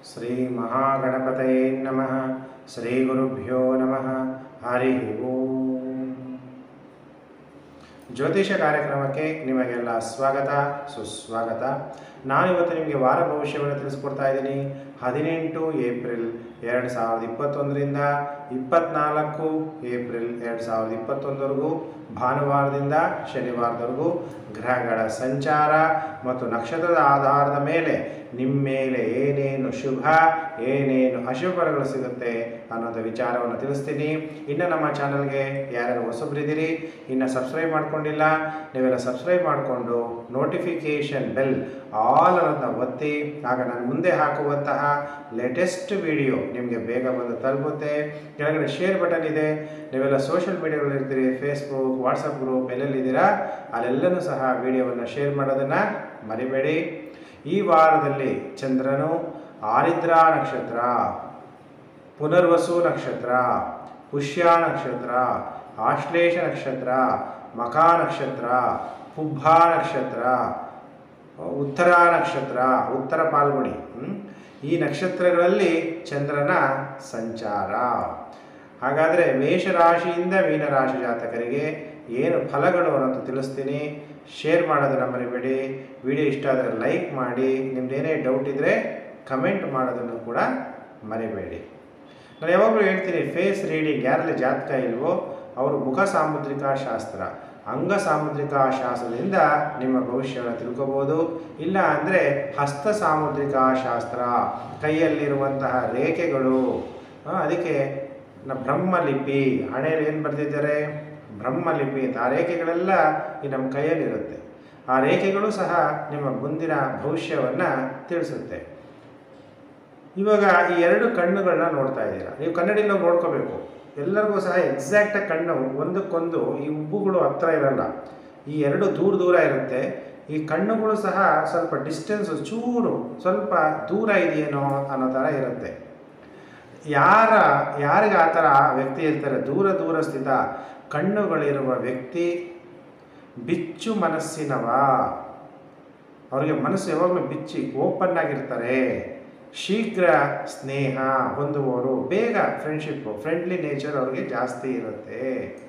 ಶ್ರೀ ಮಹಾಗಣಪತಯೇ ನಮಃ ಶ್ರೀ ಗುರುಭ್ಯೋ ನಮಃ ಹರಿ ಓಂ ಜ್ಯೋತಿಷ ಕಾರ್ಯಕ್ರಮಕ್ಕೆ ನಿಮಗೆಲ್ಲ ಸ್ವಾಗತ ಸುಸ್ವಾಗತ ನಾನಿವತ್ತು ನಿಮಗೆ ವಾರ ಭವಿಷ್ಯವನ್ನು ತಿಳಿಸ್ಕೊಡ್ತಾ ಇದ್ದೀನಿ ಹದಿನೆಂಟು ಏಪ್ರಿಲ್ ಎರಡು ಸಾವಿರದ ಇಪ್ಪತ್ತೊಂದರಿಂದ ಇಪ್ಪತ್ನಾಲ್ಕು ಏಪ್ರಿಲ್ ಎರಡು ಸಾವಿರದ ಇಪ್ಪತ್ತೊಂದರೆಗೂ ಭಾನುವಾರದಿಂದ ಶನಿವಾರದವರೆಗೂ ಗ್ರಹಗಳ ಸಂಚಾರ ಮತ್ತು ನಕ್ಷತ್ರದ ಆಧಾರದ ಮೇಲೆ ನಿಮ್ಮ ಮೇಲೆ ಏನೇನು ಶುಭ ಏನೇನು ಅಶುಭ ಫಲಗಳು ಸಿಗುತ್ತೆ ಅನ್ನೋದು ವಿಚಾರವನ್ನು ತಿಳಿಸ್ತೀನಿ ಇನ್ನು ನಮ್ಮ ಚಾನಲ್ಗೆ ಯಾರ್ಯಾರು ಹೊಸಬ್ರಿದ್ದೀರಿ ಇನ್ನು ಸಬ್ಸ್ಕ್ರೈಬ್ ಮಾಡ್ಕೊಂಡಿಲ್ಲ ನೀವೆಲ್ಲ ಸಬ್ಸ್ಕ್ರೈಬ್ ಮಾಡಿಕೊಂಡು ನೋಟಿಫಿಕೇಷನ್ ಬೆಲ್ ಆಲ್ ಅನ್ನೋದನ್ನ ಒತ್ತಿ ಆಗ ನಾನು ಮುಂದೆ ಹಾಕುವಂತಹ ಲೇಟೆಸ್ಟ್ ವಿಡಿಯೋ ನಿಮಗೆ ಬೇಗ ಬಂದು ತಲುಪುತ್ತೆ ಕೆಳಗಡೆ ಶೇರ್ ಬಟನ್ ಇದೆ ನೀವೆಲ್ಲ ಸೋಷಿಯಲ್ ಮೀಡಿಯಾಗಳಿರ್ತೀರಿ ಫೇಸ್ಬುಕ್ ವಾಟ್ಸಪ್ ಗ್ರೂಪ್ ಎಲ್ಲೆಲ್ಲಿದ್ದೀರಾ ಅಲ್ಲೆಲ್ಲನೂ ಸಹ ವಿಡಿಯೋವನ್ನು ಶೇರ್ ಮಾಡೋದನ್ನು ಮರಿಬೇಡಿ ಈ ವಾರದಲ್ಲಿ ಚಂದ್ರನು ಆರಿದ್ರಾ ನಕ್ಷತ್ರ ಪುನರ್ವಸು ನಕ್ಷತ್ರ ಪುಷ್ಯ ನಕ್ಷತ್ರ ಆಶ್ಲೇಷ ನಕ್ಷತ್ರ ಮಖಾ ನಕ್ಷತ್ರ ಪುಬ್ಬ ನಕ್ಷತ್ರ ಉತ್ತರ ನಕ್ಷತ್ರ ಉತ್ತರ ಪಾಲ್ಗುಣಿ ಹ್ಮ್? ಈ ನಕ್ಷತ್ರಗಳಲ್ಲಿ ಚಂದ್ರನ ಸಂಚಾರ ಹಾಗಾದರೆ ಮೇಷರಾಶಿಯಿಂದ ಮೀನರಾಶಿ ಜಾತಕರಿಗೆ ಏನು ಫಲಗಳು ಅನ್ನೋದು ತಿಳಿಸ್ತೀನಿ ಶೇರ್ ಮಾಡೋದನ್ನು ಮರಿಬೇಡಿ ವಿಡಿಯೋ ಇಷ್ಟ ಆದರೆ ಲೈಕ್ ಮಾಡಿ ನಿಮ್ದೇನೇ ಡೌಟ್ ಇದ್ದರೆ ಕಮೆಂಟ್ ಮಾಡೋದನ್ನು ಕೂಡ ಮರಿಬೇಡಿ ನಾನು ಯಾವಾಗಲೂ ಹೇಳ್ತೀನಿ ಫೇಸ್ ರೀಡಿಂಗ್ ಯಾರಲ್ಲಿ ಜಾತಕ ಇಲ್ವೋ ಅವರು ಮುಖ ಸಾಮುದ್ರಿಕ ಶಾಸ್ತ್ರ ಅಂಗ ಸಾಮುದ್ರಿಕ ಶಾಸ್ತ್ರದಿಂದ ನಿಮ್ಮ ಭವಿಷ್ಯವನ್ನು ತಿಳ್ಕೊಬೋದು ಇಲ್ಲ ಅಂದರೆ ಹಸ್ತ ಸಾಮುದ್ರಿಕ ಶಾಸ್ತ್ರ ಕೈಯಲ್ಲಿರುವಂತಹ ರೇಖೆಗಳು ಆ, ಅದಕ್ಕೆ ನ ಬ್ರಹ್ಮಲಿಪಿ ಹಣೆಯಲ್ಲಿ ಏನು ಬರೆದಿದ್ದಾರೆ ಬ್ರಹ್ಮಲಿಪಿ ಅಂತ ಆ ರೇಖೆಗಳೆಲ್ಲ ಈ ನಮ್ಮ ಕೈಯಲ್ಲಿರುತ್ತೆ ಆ ರೇಖೆಗಳು ಸಹ ನಿಮ್ಮ ಮುಂದಿನ ಭವಿಷ್ಯವನ್ನು ತಿಳಿಸುತ್ತೆ ಇವಾಗ ಈ ಎರಡು ಕಣ್ಣುಗಳನ್ನ ನೋಡ್ತಾ ಇದ್ದೀರಾ ನೀವು ಕನ್ನಡಿలో ನೋಡ್ಕೋಬೇಕು ಎಲ್ಲರಿಗೂ ಸಹ ಎಕ್ಸಾಕ್ಟಾಗಿ ಕಣ್ಣು ಒಂದಕ್ಕೊಂದು ಈ ಉಬ್ಬುಗಳು ಹತ್ರ ಇರಲ್ಲ ಈ ಎರಡು ದೂರ ದೂರ ಇರುತ್ತೆ ಈ ಕಣ್ಣುಗಳು ಸಹ ಸ್ವಲ್ಪ ಡಿಸ್ಟೆನ್ಸ್ ಚೂರು ಸ್ವಲ್ಪ ದೂರ ಇದೆಯೇನೋ ಅನ್ನೋ ಥರ ಇರುತ್ತೆ ಯಾರ ಯಾರಿಗೆ ಆ ಥರ ವ್ಯಕ್ತಿ ಇರ್ತಾರೆ ದೂರ ದೂರ ಸ್ಥಿತ ಕಣ್ಣುಗಳಿರುವ ವ್ಯಕ್ತಿ ಬಿಚ್ಚು ಮನಸ್ಸಿನವ ಅವರಿಗೆ ಮನಸ್ಸು ಯಾವಾಗಲೂ ಬಿಚ್ಚಿ ಓಪನ್ ಆಗಿರ್ತಾರೆ ಶೀಘ್ರ ಸ್ನೇಹ ಹೊಂದುವವರು ಬೇಗ ಫ್ರೆಂಡ್ಶಿಪ್ಪು ಫ್ರೆಂಡ್ಲಿ ನೇಚರ್ ಅವ್ರಿಗೆ ಜಾಸ್ತಿ ಇರುತ್ತೆ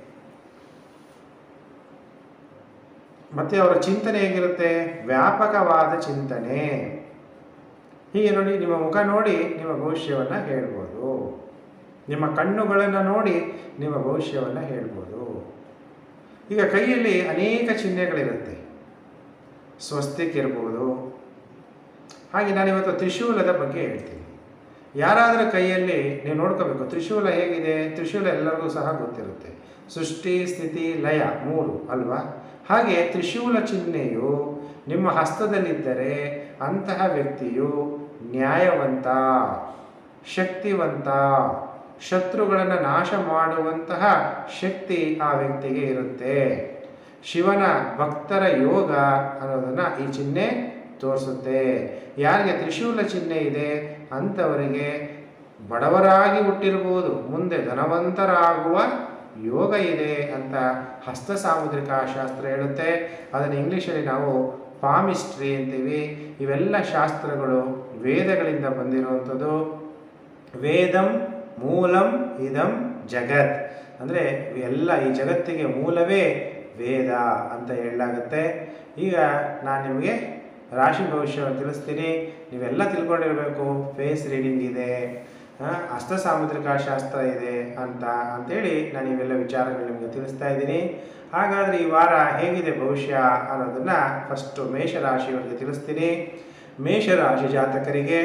ಮತ್ತೆ ಅವರ ಚಿಂತನೆ ಹೇಗಿರುತ್ತೆ ವ್ಯಾಪಕವಾದ ಚಿಂತನೆ ಹೀಗೆ ನೋಡಿ ನಿಮ್ಮ ಮುಖ ನೋಡಿ ನಿಮ್ಮ ಭವಿಷ್ಯವನ್ನು ಹೇಳ್ಬೋದು ನಿಮ್ಮ ಕಣ್ಣುಗಳನ್ನು ನೋಡಿ ನಿಮ್ಮ ಭವಿಷ್ಯವನ್ನು ಹೇಳ್ಬೋದು ಈಗ ಕೈಯಲ್ಲಿ ಅನೇಕ ಚಿಹ್ನೆಗಳಿರುತ್ತೆ ಸ್ವಸ್ತಿಕ್ ಇರ್ಬೋದು ಹಾಗೆ ನಾನಿವತ್ತು ತ್ರಿಶೂಲದ ಬಗ್ಗೆ ಹೇಳ್ತೀನಿ ಯಾರಾದರೂ ಕೈಯಲ್ಲಿ ನೀವು ನೋಡ್ಕೋಬೇಕು ತ್ರಿಶೂಲ ಹೇಗಿದೆ ತ್ರಿಶೂಲ ಎಲ್ಲರಿಗೂ ಸಹ ಗೊತ್ತಿರುತ್ತೆ ಸೃಷ್ಟಿ ಸ್ಥಿತಿ ಲಯ ಮೂರು ಅಲ್ವಾ ಹಾಗೆ ತ್ರಿಶೂಲ ಚಿಹ್ನೆಯು ನಿಮ್ಮ ಹಸ್ತದಲ್ಲಿದ್ದರೆ ಅಂತಹ ವ್ಯಕ್ತಿಯು ನ್ಯಾಯವಂತ ಶಕ್ತಿವಂತ ಶತ್ರುಗಳನ್ನು ನಾಶ ಮಾಡುವಂತಹ ಶಕ್ತಿ ಆ ವ್ಯಕ್ತಿಗೆ ಇರುತ್ತೆ ಶಿವನ ಭಕ್ತರ ಯೋಗ ಅನ್ನೋದನ್ನು ಈ ಚಿಹ್ನೆ ತೋರಿಸುತ್ತೆ ಯಾರಿಗೆ ತ್ರಿಶೂಲ ಚಿಹ್ನೆ ಇದೆ ಅಂಥವರಿಗೆ ಬಡವರಾಗಿ ಹುಟ್ಟಿರ್ಬೋದು ಮುಂದೆ ಧನವಂತರಾಗುವ ಯೋಗ ಇದೆ ಅಂತ ಹಸ್ತ ಸಾಮುದ್ರಿಕ ಶಾಸ್ತ್ರ ಹೇಳುತ್ತೆ ಅದನ್ನು ಇಂಗ್ಲೀಷಲ್ಲಿ ನಾವು ಪಾಮಿಸ್ಟ್ರಿ ಅಂತೀವಿ ಇವೆಲ್ಲ ಶಾಸ್ತ್ರಗಳು ವೇದಗಳಿಂದ ಬಂದಿರುವಂಥದ್ದು ವೇದಂ ಮೂಲಂ ಇದಂ ಜಗತ್ ಅಂದರೆ ಎಲ್ಲ ಈ ಜಗತ್ತಿಗೆ ಮೂಲವೇ ವೇದ ಅಂತ ಹೇಳಲಾಗುತ್ತೆ ಈಗ ನಾನು ನಿಮಗೆ ರಾಶಿ ಭವಿಷ್ಯವನ್ನು ತಿಳಿಸ್ತೀನಿ ನೀವೆಲ್ಲ ತಿಳ್ಕೊಂಡಿರಬೇಕು ಫೇಸ್ ರೀಡಿಂಗ್ ಇದೆ ಆ, ಹಸ್ತ ಸಾಮುದ್ರಿಕ ಶಾಸ್ತ್ರ ಇದೆ ಅಂತ ಅಂತೇಳಿ ನಾನು ಇವೆಲ್ಲ ವಿಚಾರಗಳು ನಿಮಗೆ ತಿಳಿಸ್ತಾ ಇದ್ದೀನಿ ಹಾಗಾದರೆ ಈ ವಾರ ಹೇಗಿದೆ ಭವಿಷ್ಯ ಅನ್ನೋದನ್ನು ಫಸ್ಟು ಮೇಷರಾಶಿಯವರಿಗೆ ತಿಳಿಸ್ತೀನಿ ಮೇಷರಾಶಿ ಜಾತಕರಿಗೆ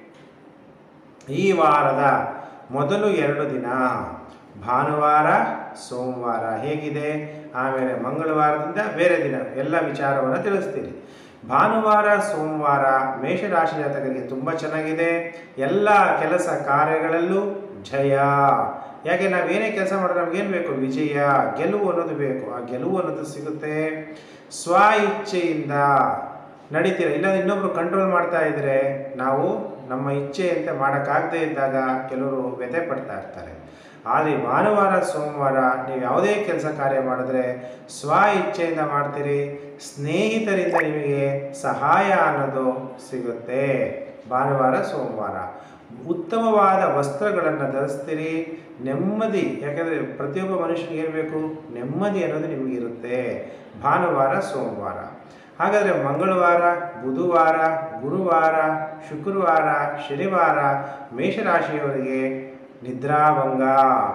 ಈ ವಾರದ ಮೊದಲು ಎರಡು ದಿನ ಭಾನುವಾರ ಸೋಮವಾರ ಹೇಗಿದೆ ಆಮೇಲೆ ಮಂಗಳವಾರದಿಂದ ಬೇರೆ ದಿನ ಎಲ್ಲ ವಿಚಾರವನ್ನು ತಿಳಿಸ್ತೀನಿ ಭಾನುವಾರ ಸೋಮವಾರ ಮೇಷರಾಶಿ ಜಾತಕರಿಗೆ ತುಂಬ ಚೆನ್ನಾಗಿದೆ ಎಲ್ಲ ಕೆಲಸ ಕಾರ್ಯಗಳಲ್ಲೂ ಜಯ ಯಾಕೆ ನಾವೇನೇ ಕೆಲಸ ಮಾಡಿದ್ರೆ ನಮಗೇನು ಬೇಕು ವಿಜಯ ಗೆಲುವು ಅನ್ನೋದು ಬೇಕು ಆ ಗೆಲುವು ಅನ್ನೋದು ಸಿಗುತ್ತೆ ಸ್ವ ಇಚ್ಛೆಯಿಂದ ನಡೀತೀರ ಇಲ್ಲಾಂದ್ರೆ ಇನ್ನೊಬ್ರು ಕಂಟ್ರೋಲ್ ಮಾಡ್ತಾ ಇದ್ರೆ ನಾವು ನಮ್ಮ ಇಚ್ಛೆಯಂತೆ ಮಾಡೋಕ್ಕಾಗದೇ ಇದ್ದಾಗ ಕೆಲವರು ವ್ಯಥೆ ಪಡ್ತಾ ಇರ್ತಾರೆ ಆದರೆ ಭಾನುವಾರ ಸೋಮವಾರ ನೀವು ಯಾವುದೇ ಕೆಲಸ ಕಾರ್ಯ ಮಾಡಿದ್ರೆ ಸ್ವ ಇಚ್ಛೆಯಿಂದ ಮಾಡ್ತೀರಿ ಸ್ನೇಹಿತರಿಂದ ನಿಮಗೆ ಸಹಾಯ ಅನ್ನೋದು ಸಿಗುತ್ತೆ ಭಾನುವಾರ ಸೋಮವಾರ ಉತ್ತಮವಾದ ವಸ್ತ್ರಗಳನ್ನು ಧರಿಸ್ತೀರಿ ನೆಮ್ಮದಿ ಯಾಕಂದರೆ ಪ್ರತಿಯೊಬ್ಬ ಮನುಷ್ಯನಿಗೆ ಏನು ಬೇಕು ನೆಮ್ಮದಿ ಅನ್ನೋದು ನಿಮಗಿರುತ್ತೆ ಭಾನುವಾರ ಸೋಮವಾರ ಹಾಗಾದರೆ ಮಂಗಳವಾರ ಬುಧವಾರ ಗುರುವಾರ ಶುಕ್ರವಾರ ಶನಿವಾರ ಮೇಷರಾಶಿಯವರಿಗೆ ನಿದ್ರಾಭಂಗ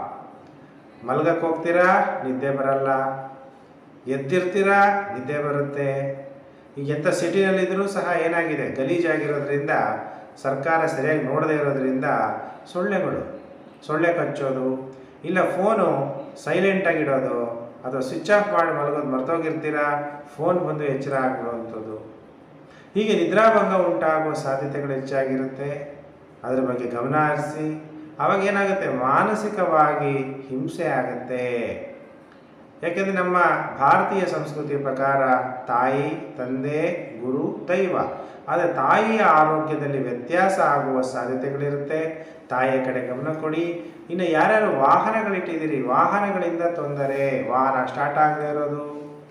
ಮಲ್ಗಕ್ಕೆ ಹೋಗ್ತೀರಾ ನಿದ್ದೆ ಬರಲ್ಲ ಎದ್ದಿರ್ತೀರಾ ನಿದ್ದೆ ಬರುತ್ತೆ ಈಗ ಎಂಥ ಸಿಟಿನಲ್ಲಿದ್ದರೂ ಸಹ ಏನಾಗಿದೆ ಗಲೀಜಾಗಿರೋದ್ರಿಂದ ಸರ್ಕಾರ ಸರಿಯಾಗಿ ನೋಡದೇ ಇರೋದ್ರಿಂದ ಸೊಳ್ಳೆಗಳು ಸೊಳ್ಳೆ ಕಚ್ಚೋದು ಇಲ್ಲ ಫೋನು ಸೈಲೆಂಟಾಗಿಡೋದು ಅಥವಾ ಸ್ವಿಚ್ ಆಫ್ ಮಾಡಿ ಮಲಗೋದು ಮರ್ತೋಗಿರ್ತೀರಾ ಫೋನ್ ಬಂದು ಎಚ್ಚರ ಆಗಿರುವಂಥದ್ದು ಹೀಗೆ ನಿದ್ರಾಭಂಗ ಉಂಟಾಗುವ ಸಾಧ್ಯತೆಗಳು ಹೆಚ್ಚಾಗಿರುತ್ತೆ ಅದರ ಬಗ್ಗೆ ಗಮನ ಹರಿಸಿ ಅವಾಗ ಏನಾಗುತ್ತೆ ಮಾನಸಿಕವಾಗಿ ಹಿಂಸೆ ಆಗುತ್ತೆ ಯಾಕೆಂದರೆ ನಮ್ಮ ಭಾರತೀಯ ಸಂಸ್ಕೃತಿಯ ಪ್ರಕಾರ ತಾಯಿ ತಂದೆ ಗುರು ದೈವ ಆದರೆ ತಾಯಿಯ ಆರೋಗ್ಯದಲ್ಲಿ ವ್ಯತ್ಯಾಸ ಆಗುವ ಸಾಧ್ಯತೆಗಳಿರುತ್ತೆ ತಾಯಿಯ ಕಡೆ ಗಮನ ಕೊಡಿ ಇನ್ನು ಯಾರ್ಯಾರು ವಾಹನಗಳಿಟ್ಟಿದ್ದೀರಿ ವಾಹನಗಳಿಂದ ತೊಂದರೆ ವಾಹನ ಸ್ಟಾರ್ಟ್ ಆಗದೆ ಇರೋದು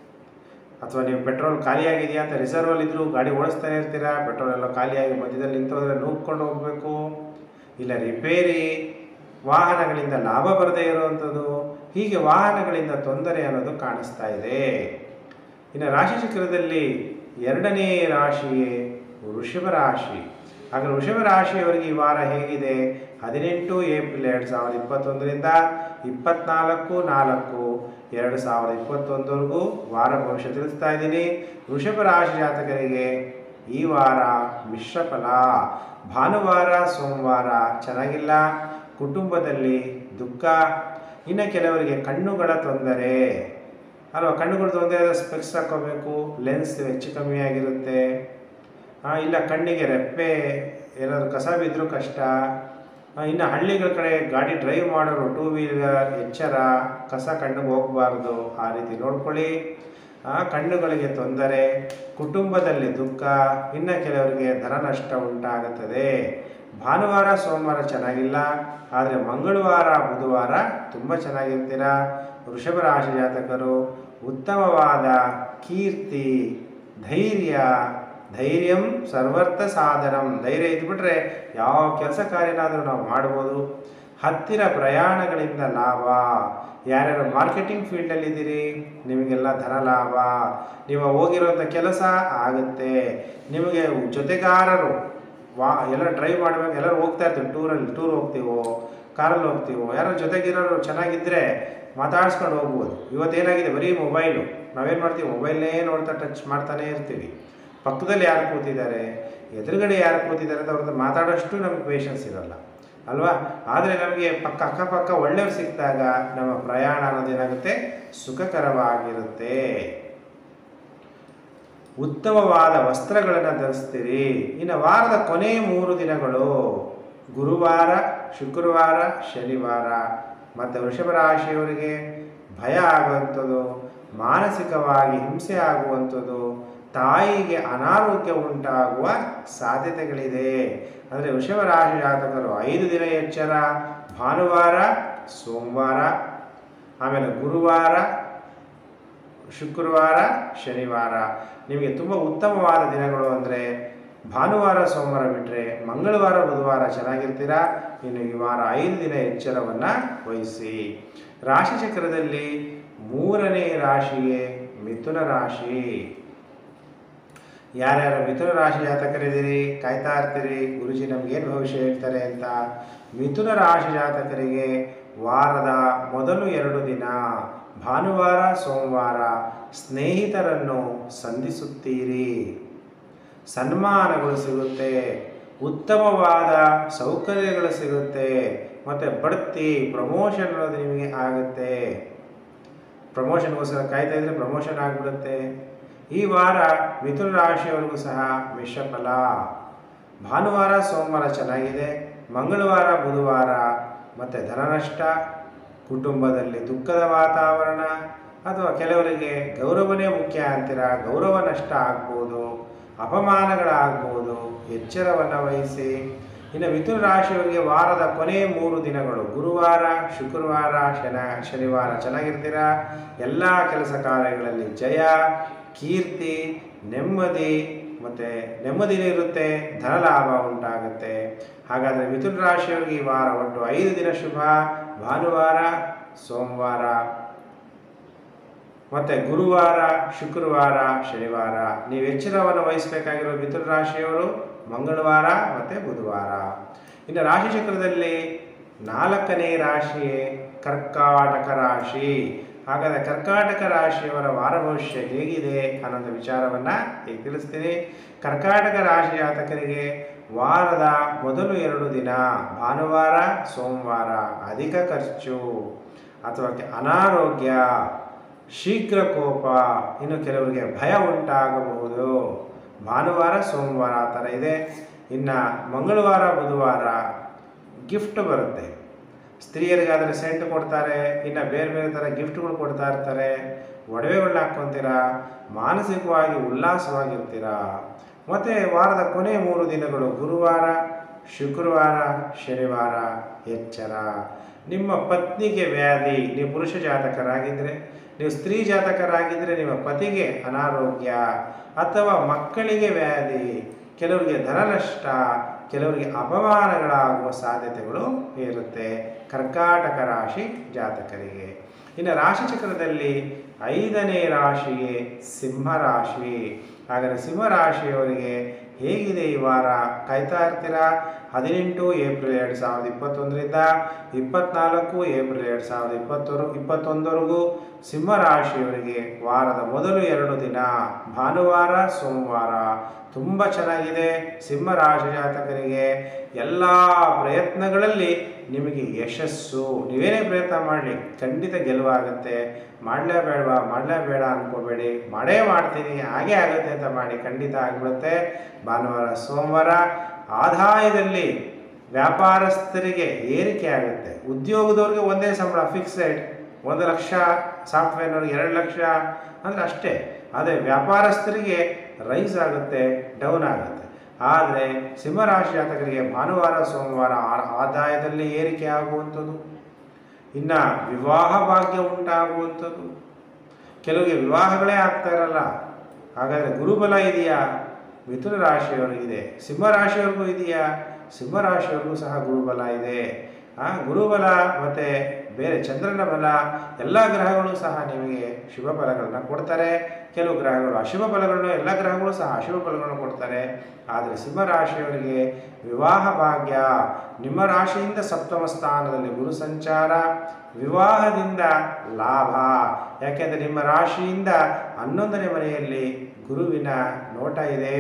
ಅಥವಾ ನೀವು ಪೆಟ್ರೋಲ್ ಖಾಲಿಯಾಗಿದೆಯಾ ಅಂತ ರಿಸರ್ವಲ್ಲಿ ಇದ್ದರೂ ಗಾಡಿ ಓಡಿಸ್ತಾನೆ ಇರ್ತೀರಾ ಪೆಟ್ರೋಲ್ ಎಲ್ಲ ಖಾಲಿಯಾಗಿ ಮಧ್ಯದಲ್ಲಿ ನಿಂತೋದ್ರೆ ನೂಕ್ಕೊಂಡು ಹೋಗಬೇಕು ಇಲ್ಲ ರಿಪೇರಿ ವಾಹನಗಳಿಂದ ಲಾಭ ಬರದೇ ಇರುವಂಥದ್ದು ಹೀಗೆ ವಾಹನಗಳಿಂದ ತೊಂದರೆ ಅನ್ನೋದು ಕಾಣಿಸ್ತಾ ಇದೆ ಇನ್ನು ರಾಶಿಚಕ್ರದಲ್ಲಿ ಎರಡನೇ ರಾಶಿಯೇ ವೃಷಭ ರಾಶಿ ಹಾಗೆ ವೃಷಭ ರಾಶಿಯವರಿಗೆ ಈ ವಾರ ಹೇಗಿದೆ ಹದಿನೆಂಟು ಏಪ್ರಿಲ್ ಎರಡು ಸಾವಿರದ ಇಪ್ಪತ್ತೊಂದರಿಂದ ಇಪ್ಪತ್ನಾಲ್ಕು ನಾಲ್ಕು ಎರಡು ಸಾವಿರದ ಇಪ್ಪತ್ತೊಂದವರೆಗೂ ವಾರ ಭವಿಷ್ಯ ತಿಳಿಸ್ತಾ ಇದ್ದೀನಿ ವೃಷಭ ರಾಶಿ ಜಾತಕರಿಗೆ ಈ ವಾರ ಮಿಶ್ರ ಫಲ ಭಾನುವಾರ ಸೋಮವಾರ ಚೆನ್ನಾಗಿಲ್ಲ ಕುಟುಂಬದಲ್ಲಿ ದುಃಖ ಇನ್ನು ಕೆಲವರಿಗೆ ಕಣ್ಣುಗಳ ತೊಂದರೆ ಅಲ್ವಾ ಕಣ್ಣುಗಳ ತೊಂದರೆ ಆದರೆ ಸ್ಪೆಕ್ಸ್ ಹಾಕೋಬೇಕು ಲೆನ್ಸ್ ಹೆಚ್ಚು ಕಮ್ಮಿ ಆಗಿರುತ್ತೆ ಆ, ಇಲ್ಲ ಕಣ್ಣಿಗೆ ರೆಪ್ಪೆ ಏನಾದರೂ ಕಸ ಬಿದ್ದರೂ ಕಷ್ಟ ಆ, ಇನ್ನು ಹಳ್ಳಿಗಳ ಕಡೆ ಗಾಡಿ ಡ್ರೈವ್ ಮಾಡೋರು ಟೂ ವೀಲರ್ ಎಚ್ಚರ ಕಸ ಕಣ್ಣಿಗೆ ಹೋಗಬಾರ್ದು ಆ ರೀತಿ ನೋಡ್ಕೊಳ್ಳಿ ಆ, ಕಣ್ಣುಗಳಿಗೆ ತೊಂದರೆ ಕುಟುಂಬದಲ್ಲಿ ದುಃಖ ಇನ್ನು ಕೆಲವರಿಗೆ ಧನ ನಷ್ಟ ಉಂಟಾಗುತ್ತದೆ ಭಾನುವಾರ ಸೋಮವಾರ ಚೆನ್ನಾಗಿಲ್ಲ ಆದರೆ ಮಂಗಳವಾರ ಬುಧವಾರ ತುಂಬ ಚೆನ್ನಾಗಿರ್ತೀರ ವೃಷಭ ರಾಶಿ ಜಾತಕರು ಉತ್ತಮವಾದ ಕೀರ್ತಿ ಧೈರ್ಯ ಧೈರ್ಯಂ ಸರ್ವರ್ಥ ಸಾಧನಂ ಧೈರ್ಯ ಇದ್ಬಿಟ್ರೆ ಯಾವ ಕೆಲಸ ಕಾರ್ಯನಾದರೂ ನಾವು ಮಾಡ್ಬೋದು ಹತ್ತಿರ ಪ್ರಯಾಣಗಳಿಂದ ಲಾಭ ಯಾರ್ಯಾರು ಮಾರ್ಕೆಟಿಂಗ್ ಫೀಲ್ಡಲ್ಲಿ ಇದ್ದೀರಿ ನಿಮಗೆಲ್ಲ ಧನ ಲಾಭ ನೀವು ಹೋಗಿರೋಂಥ ಕೆಲಸ ಆಗುತ್ತೆ ನಿಮಗೆ ಜೊತೆಗಾರರು ವಾ ಎಲ್ಲ ಡ್ರೈವ್ ಮಾಡಬೇಕು ಎಲ್ಲರೂ ಹೋಗ್ತಾ ಇರ್ತೀವಿ ಟೂರಲ್ಲಿ ಟೂರ್ ಹೋಗ್ತೀವೋ ಕಾರಲ್ಲಿ ಹೋಗ್ತೀವೋ ಯಾರೋ ಜೊತೆಗಿರೋರು ಚೆನ್ನಾಗಿದ್ದರೆ ಮಾತಾಡ್ಸ್ಕೊಂಡು ಹೋಗ್ಬೋದು ಇವತ್ತೇನಾಗಿದೆ ಬರೀ ಮೊಬೈಲು ನಾವೇನು ಮಾಡ್ತೀವಿ ಮೊಬೈಲ್ನೇ ನೋಡ್ತಾ ಟಚ್ ಮಾಡ್ತಾನೇ ಇರ್ತೀವಿ ಪಕ್ಕದಲ್ಲಿ ಯಾರು ಕೂತಿದ್ದಾರೆ ಎದುರುಗಡೆ ಯಾರು ಕೂತಿದ್ದಾರೆ ಅಂತ ಅವ್ರದ್ದು ಮಾತಾಡೋಷ್ಟು ನಮಗೆ ಪೇಷನ್ಸ್ ಇರಲ್ಲ ಅಲ್ವಾ ಆದರೆ ನಮಗೆ ಪಕ್ಕ ಅಕ್ಕಪಕ್ಕ ಒಳ್ಳೆಯವ್ರು ಸಿಕ್ಕಿದಾಗ ನಮ್ಮ ಪ್ರಯಾಣ ಅನ್ನೋದೇನಾಗುತ್ತೆ ಸುಖಕರವಾಗಿರುತ್ತೆ ಉತ್ತಮವಾದ ವಸ್ತ್ರಗಳನ್ನು ಧರಿಸ್ತೀರಿ ಇನ್ನು ವಾರದ ಕೊನೆ ಮೂರು ದಿನಗಳು ಗುರುವಾರ ಶುಕ್ರವಾರ ಶನಿವಾರ ಮತ್ತು ವೃಷಭ ರಾಶಿಯವರಿಗೆ ಭಯ ಆಗುವಂಥದ್ದು ಮಾನಸಿಕವಾಗಿ ಹಿಂಸೆ ಆಗುವಂಥದ್ದು ತಾಯಿಗೆ ಅನಾರೋಗ್ಯ ಉಂಟಾಗುವ ಸಾಧ್ಯತೆಗಳಿದೆ ಅಂದರೆ ವೃಷಭ ರಾಶಿ ಜಾತಕರು ಐದು ದಿನ ಎಚ್ಚರ ಭಾನುವಾರ ಸೋಮವಾರ ಆಮೇಲೆ ಗುರುವಾರ ಶುಕ್ರವಾರ ಶನಿವಾರ ನಿಮಗೆ ತುಂಬ ಉತ್ತಮವಾದ ದಿನಗಳು ಅಂದರೆ ಭಾನುವಾರ ಸೋಮವಾರ ಬಿಟ್ಟರೆ ಮಂಗಳವಾರ ಬುಧವಾರ ಚೆನ್ನಾಗಿರ್ತೀರಾ ಇನ್ನು ಈ ವಾರ ಐದು ದಿನ ಎಚ್ಚರವನ್ನು ವಹಿಸಿ ರಾಶಿಚಕ್ರದಲ್ಲಿ ಮೂರನೇ ರಾಶಿಯೇ ಮಿಥುನ ರಾಶಿ ಯಾರ್ಯಾರು ಮಿಥುನ ರಾಶಿ ಜಾತಕರಿದ್ದೀರಿ ಕಾಯ್ತಾ ಇರ್ತೀರಿ ಗುರುಜಿ ನಮ್ಗೇನು ಭವಿಷ್ಯ ಹೇಳ್ತಾರೆ ಅಂತ ಮಿಥುನ ರಾಶಿ ಜಾತಕರಿಗೆ ವಾರದ ಮೊದಲು ಎರಡು ದಿನ ಭಾನುವಾರ ಸೋಮವಾರ ಸ್ನೇಹಿತರನ್ನು ಸಂಧಿಸುತ್ತೀರಿ ಸನ್ಮಾನಗಳು ಸಿಗುತ್ತೆ ಉತ್ತಮವಾದ ಸೌಕರ್ಯಗಳು ಸಿಗುತ್ತೆ ಮತ್ತು ಬಡ್ತಿ ಪ್ರಮೋಷನ್ ಅನ್ನೋದು ನಿಮಗೆ ಆಗುತ್ತೆ ಪ್ರಮೋಷನ್ಗೋಸ್ಕರ ಕಾಯ್ತಾ ಇದ್ರೆ ಪ್ರಮೋಷನ್ ಆಗಿಬಿಡುತ್ತೆ ಈ ವಾರ ಮಿಥುನ ರಾಶಿಯವರೆಗೂ ಸಹ ಮಿಶ್ರ ಫಲ ಭಾನುವಾರ ಸೋಮವಾರ ಚೆನ್ನಾಗಿದೆ ಮಂಗಳವಾರ ಬುಧವಾರ ಮತ್ತು ಧನನಷ್ಟ ಕುಟುಂಬದಲ್ಲಿ ದುಃಖದ ವಾತಾವರಣ ಅಥವಾ ಕೆಲವರಿಗೆ ಗೌರವನೇ ಮುಖ್ಯ ಅಂತೀರ ಗೌರವ ನಷ್ಟ ಆಗ್ಬೋದು ಅಪಮಾನಗಳಾಗ್ಬೋದು ಎಚ್ಚರವನ್ನು ವಹಿಸಿ ಇನ್ನು ಮಿಥುನ ರಾಶಿಯವರಿಗೆ ವಾರದ ಕೊನೆ ಮೂರು ದಿನಗಳು ಗುರುವಾರ ಶುಕ್ರವಾರ ಶನ ಶನಿವಾರ ಚೆನ್ನಾಗಿರ್ತೀರ ಎಲ್ಲ ಕೆಲಸ ಕಾರ್ಯಗಳಲ್ಲಿ ಜಯ ಕೀರ್ತಿ ನೆಮ್ಮದಿ ಮತ್ತು ನೆಮ್ಮದಿ ಇರುತ್ತೆ ಧನ ಲಾಭ ಉಂಟಾಗುತ್ತೆ ಹಾಗಾದರೆ ಮಿಥುನ ರಾಶಿಯವರಿಗೆ ಈ ವಾರ ಒಟ್ಟು ಐದು ದಿನ ಶುಭ ಭಾನುವಾರ ಸೋಮವಾರ ಮತ್ತು ಗುರುವಾರ ಶುಕ್ರವಾರ ಶನಿವಾರ ನೀವು ಎಚ್ಚರವನ್ನು ವಹಿಸಬೇಕಾಗಿರೋ ಮಿಥುನ ರಾಶಿಯವರು ಮಂಗಳವಾರ ಮತ್ತು ಬುಧವಾರ ಇನ್ನು ರಾಶಿ ಚಕ್ರದಲ್ಲಿ ನಾಲ್ಕನೇ ರಾಶಿಯೇ ಕರ್ಕಾಟಕ ರಾಶಿ ಹಾಗಾದರೆ ಕರ್ಕಾಟಕ ರಾಶಿಯವರ ವಾರ ಭವಿಷ್ಯ ಹೇಗಿದೆ ಅನ್ನೋಂಥ ವಿಚಾರವನ್ನು ಈಗ ತಿಳಿಸ್ತೀನಿ ಕರ್ಕಾಟಕ ರಾಶಿ ಜಾತಕರಿಗೆ ವಾರದ ಮೊದಲು ಎರಡು ದಿನ ಭಾನುವಾರ ಸೋಮವಾರ ಅಧಿಕ ಖರ್ಚು ಅಥವಾ ಕೆ- ಅನಾರೋಗ್ಯ ಶೀಘ್ರ ಕೋಪ ಇನ್ನು ಕೆಲವರಿಗೆ ಭಯ ಉಂಟಾಗಬಹುದು ಭಾನುವಾರ ಸೋಮವಾರ ಆ ಥರ ಇದೆ ಇನ್ನು ಮಂಗಳವಾರ ಬುಧವಾರ ಗಿಫ್ಟ್ ಬರುತ್ತೆ ಸ್ತ್ರೀಯರಿಗಾದರೆ ಸೆಂಟ್ ಕೊಡ್ತಾರೆ ಇನ್ನು ಬೇರೆ ಬೇರೆ ಥರ ಗಿಫ್ಟ್ಗಳು ಕೊಡ್ತಾ ಇರ್ತಾರೆ ಒಡವೆಗಳನ್ನ ಹಾಕ್ಕೊತೀರಾ ಮಾನಸಿಕವಾಗಿ ಉಲ್ಲಾಸವಾಗಿರ್ತೀರಾ ಮತ್ತು ವಾರದ ಕೊನೆ ಮೂರು ದಿನಗಳು ಗುರುವಾರ ಶುಕ್ರವಾರ ಶನಿವಾರ ಎಚ್ಚರ ನಿಮ್ಮ ಪತ್ನಿಗೆ ವ್ಯಾಧಿ ನೀವು ಪುರುಷ ಜಾತಕರಾಗಿದ್ದರೆ ನೀವು ಸ್ತ್ರೀ ಜಾತಕರಾಗಿದ್ದರೆ ನಿಮ್ಮ ಪತಿಗೆ ಅನಾರೋಗ್ಯ ಅಥವಾ ಮಕ್ಕಳಿಗೆ ವ್ಯಾಧಿ ಕೆಲವರಿಗೆ ಧನನಷ್ಟ ಕೆಲವರಿಗೆ ಅಪಮಾನಗಳಾಗುವ ಸಾಧ್ಯತೆಗಳು ಇರುತ್ತೆ ಕರ್ಕಾಟಕ ರಾಶಿ ಜಾತಕರಿಗೆ ಇನ್ನು ರಾಶಿ ಚಕ್ರದಲ್ಲಿ ಐದನೇ ರಾಶಿಗೆ ಸಿಂಹ ರಾಶಿ ಹಾಗಾದರೆ ಸಿಂಹ ರಾಶಿಯವರಿಗೆ ಹೇಗಿದೆ ಈ ವಾರ ಕಾಯ್ತಾ ಇರ್ತೀರಾ ಹದಿನೆಂಟು ಏಪ್ರಿಲ್ ಎರಡು ಸಾವಿರದ ಇಪ್ಪತ್ತೊಂದರಿಂದ ಇಪ್ಪತ್ನಾಲ್ಕು ಏಪ್ರಿಲ್ ಎರಡು ಸಾವಿರದ ಇಪ್ಪತ್ತೊರು ಇಪ್ಪತ್ತೊಂದರೆಗೂ ಸಿಂಹ ರಾಶಿಯವರಿಗೆ ವಾರದ ಮೊದಲು ಎರಡು ದಿನ ಭಾನುವಾರ ಸೋಮವಾರ ತುಂಬ ಚೆನ್ನಾಗಿದೆ ಸಿಂಹ ರಾಶಿ ಜಾತಕರಿಗೆ ಎಲ್ಲ ಪ್ರಯತ್ನಗಳಲ್ಲಿ ನಿಮಗೆ ಯಶಸ್ಸು ನೀವೇನೇ ಪ್ರಯತ್ನ ಮಾಡಲಿ ಖಂಡಿತ ಗೆಲುವಾಗುತ್ತೆ ಮಾಡಲೇಬೇಡವಾ ಮಾಡಲೇಬೇಡ ಅನ್ಕೋಬೇಡಿ ಮಾಡೇ ಮಾಡ್ತೀನಿ ಹಾಗೇ ಆಗುತ್ತೆ ಅಂತ ಮಾಡಿ ಖಂಡಿತ ಆಗಿಬಿಡುತ್ತೆ ಭಾನುವಾರ ಸೋಮವಾರ ಆದಾಯದಲ್ಲಿ ವ್ಯಾಪಾರಸ್ಥರಿಗೆ ಏರಿಕೆ ಆಗುತ್ತೆ ಉದ್ಯೋಗದವ್ರಿಗೆ ಒಂದೇ ಸಂಬಳ ಫಿಕ್ಸ್ ರೇಟ್ ಒಂದು ಲಕ್ಷ ಸಾಫ್ಟ್ವೇರ್ನವ್ರಿಗೆ ಎರಡು ಲಕ್ಷ ಅಂದರೆ ಅಷ್ಟೇ ಆದರೆ ವ್ಯಾಪಾರಸ್ಥರಿಗೆ ರೈಸ್ ಆಗುತ್ತೆ ಡೌನ್ ಆಗುತ್ತೆ ಆದರೆ ಸಿಂಹರಾಶಿ ಜಾತಕರಿಗೆ ಭಾನುವಾರ ಸೋಮವಾರ ಆ- ಆದಾಯದಲ್ಲಿ ಏರಿಕೆ ಆಗುವಂಥದ್ದು ಇನ್ನು ವಿವಾಹ ಭಾಗ್ಯ ಉಂಟಾಗುವಂಥದ್ದು ಕೆಲವರಿಗೆ ವಿವಾಹಗಳೇ ಆಗ್ತಾ ಇರಲ್ಲ ಹಾಗಾದರೆ ಗುರುಬಲ ಇದೆಯಾ ಮಿಥುನ ರಾಶಿಯವರಿಗಿದೆ ಸಿಂಹ ರಾಶಿಯವ್ರಿಗೂ ಇದೆಯಾ ಸಿಂಹ ರಾಶಿಯವ್ರಿಗೂ ಸಹ ಗುರುಬಲ ಇದೆ ಆ ಗುರುಬಲ ಮತ್ತು ಬೇರೆ ಚಂದ್ರನ ಬಲ ಎಲ್ಲ ಗ್ರಹಗಳು ಸಹ ನಿಮಗೆ ಶುಭ ಫಲಗಳನ್ನ ಕೊಡ್ತಾರೆ ಕೆಲವು ಗ್ರಹಗಳು ಅಶುಭ ಫಲಗಳನ್ನು ಎಲ್ಲ ಗ್ರಹಗಳು ಸಹ ಅಶುಭ ಫಲಗಳನ್ನು ಕೊಡ್ತಾರೆ ಆದರೆ ಸಿಂಹ ರಾಶಿಯವರಿಗೆ ವಿವಾಹ ಭಾಗ್ಯ ನಿಮ್ಮ ರಾಶಿಯಿಂದ ಸಪ್ತಮ ಸ್ಥಾನದಲ್ಲಿ ಗುರು ಸಂಚಾರ ವಿವಾಹದಿಂದ ಲಾಭ ಯಾಕೆಂದರೆ ನಿಮ್ಮ ರಾಶಿಯಿಂದ ಹನ್ನೊಂದನೇ ಮನೆಯಲ್ಲಿ ಗುರುವಿನ ನೋಟ ಇದೆ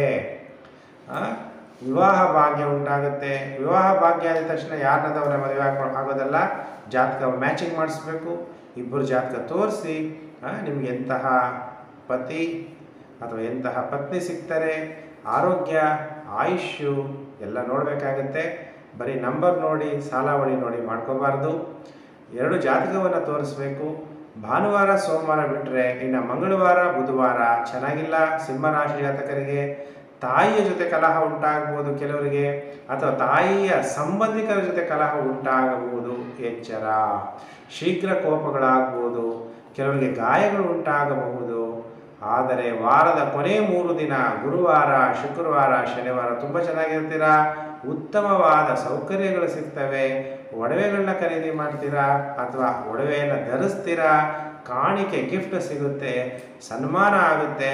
ಆ, ವಿವಾಹ ಭಾಗ್ಯ ಉಂಟಾಗುತ್ತೆ ವಿವಾಹ ಭಾಗ್ಯ ಆದ ತಕ್ಷಣ ಯಾರನ್ನದವರ ಮದುವೆ ಹಾಕೊ ಆಗೋದಲ್ಲ ಜಾತಕ ಮ್ಯಾಚಿಂಗ್ ಮಾಡಿಸ್ಬೇಕು ಇಬ್ಬರು ಜಾತಕ ತೋರಿಸಿ ನಿಮ್ಗೆ ಎಂತಹ ಪತಿ ಅಥವಾ ಎಂತಹ ಪತ್ನಿ ಸಿಗ್ತಾರೆ ಆರೋಗ್ಯ ಆಯುಷ್ಯು ಎಲ್ಲ ನೋಡಬೇಕಾಗತ್ತೆ ಬರೀ ನಂಬರ್ ನೋಡಿ ಸಾಲಾವಳಿ ನೋಡಿ ಮಾಡ್ಕೋಬಾರ್ದು ಎರಡು ಜಾತಕವನ್ನು ತೋರಿಸ್ಬೇಕು ಭಾನುವಾರ ಸೋಮವಾರ ಬಿಟ್ಟರೆ ಇನ್ನು ಮಂಗಳವಾರ ಬುಧವಾರ ಚೆನ್ನಾಗಿಲ್ಲ ಸಿಂಹರಾಶಿ ಜಾತಕರಿಗೆ ತಾಯಿಯ ಜೊತೆ ಕಲಹ ಉಂಟಾಗಬಹುದು ಕೆಲವರಿಗೆ ಅಥವಾ ತಾಯಿಯ ಸಂಬಂಧಿಕರ ಜೊತೆ ಕಲಹ ಉಂಟಾಗಬಹುದು ಎಚ್ಚರ ಶೀಘ್ರ ಕೋಪಗಳಾಗಬಹುದು ಕೆಲವರಿಗೆ ಗಾಯಗಳು ಉಂಟಾಗಬಹುದು ಆದರೆ ವಾರದ ಕೊನೆ ಮೂರು ದಿನ ಗುರುವಾರ ಶುಕ್ರವಾರ ಶನಿವಾರ ತುಂಬ ಚೆನ್ನಾಗಿರ್ತೀರಾ ಉತ್ತಮವಾದ ಸೌಕರ್ಯಗಳು ಸಿಗ್ತವೆ ಒಡವೆಗಳನ್ನ ಖರೀದಿ ಮಾಡ್ತೀರಾ ಅಥವಾ ಒಡವೆಯನ್ನು ಧರಿಸ್ತೀರಾ ಕಾಣಿಕೆ ಗಿಫ್ಟ್ ಸಿಗುತ್ತೆ ಸನ್ಮಾನ ಆಗುತ್ತೆ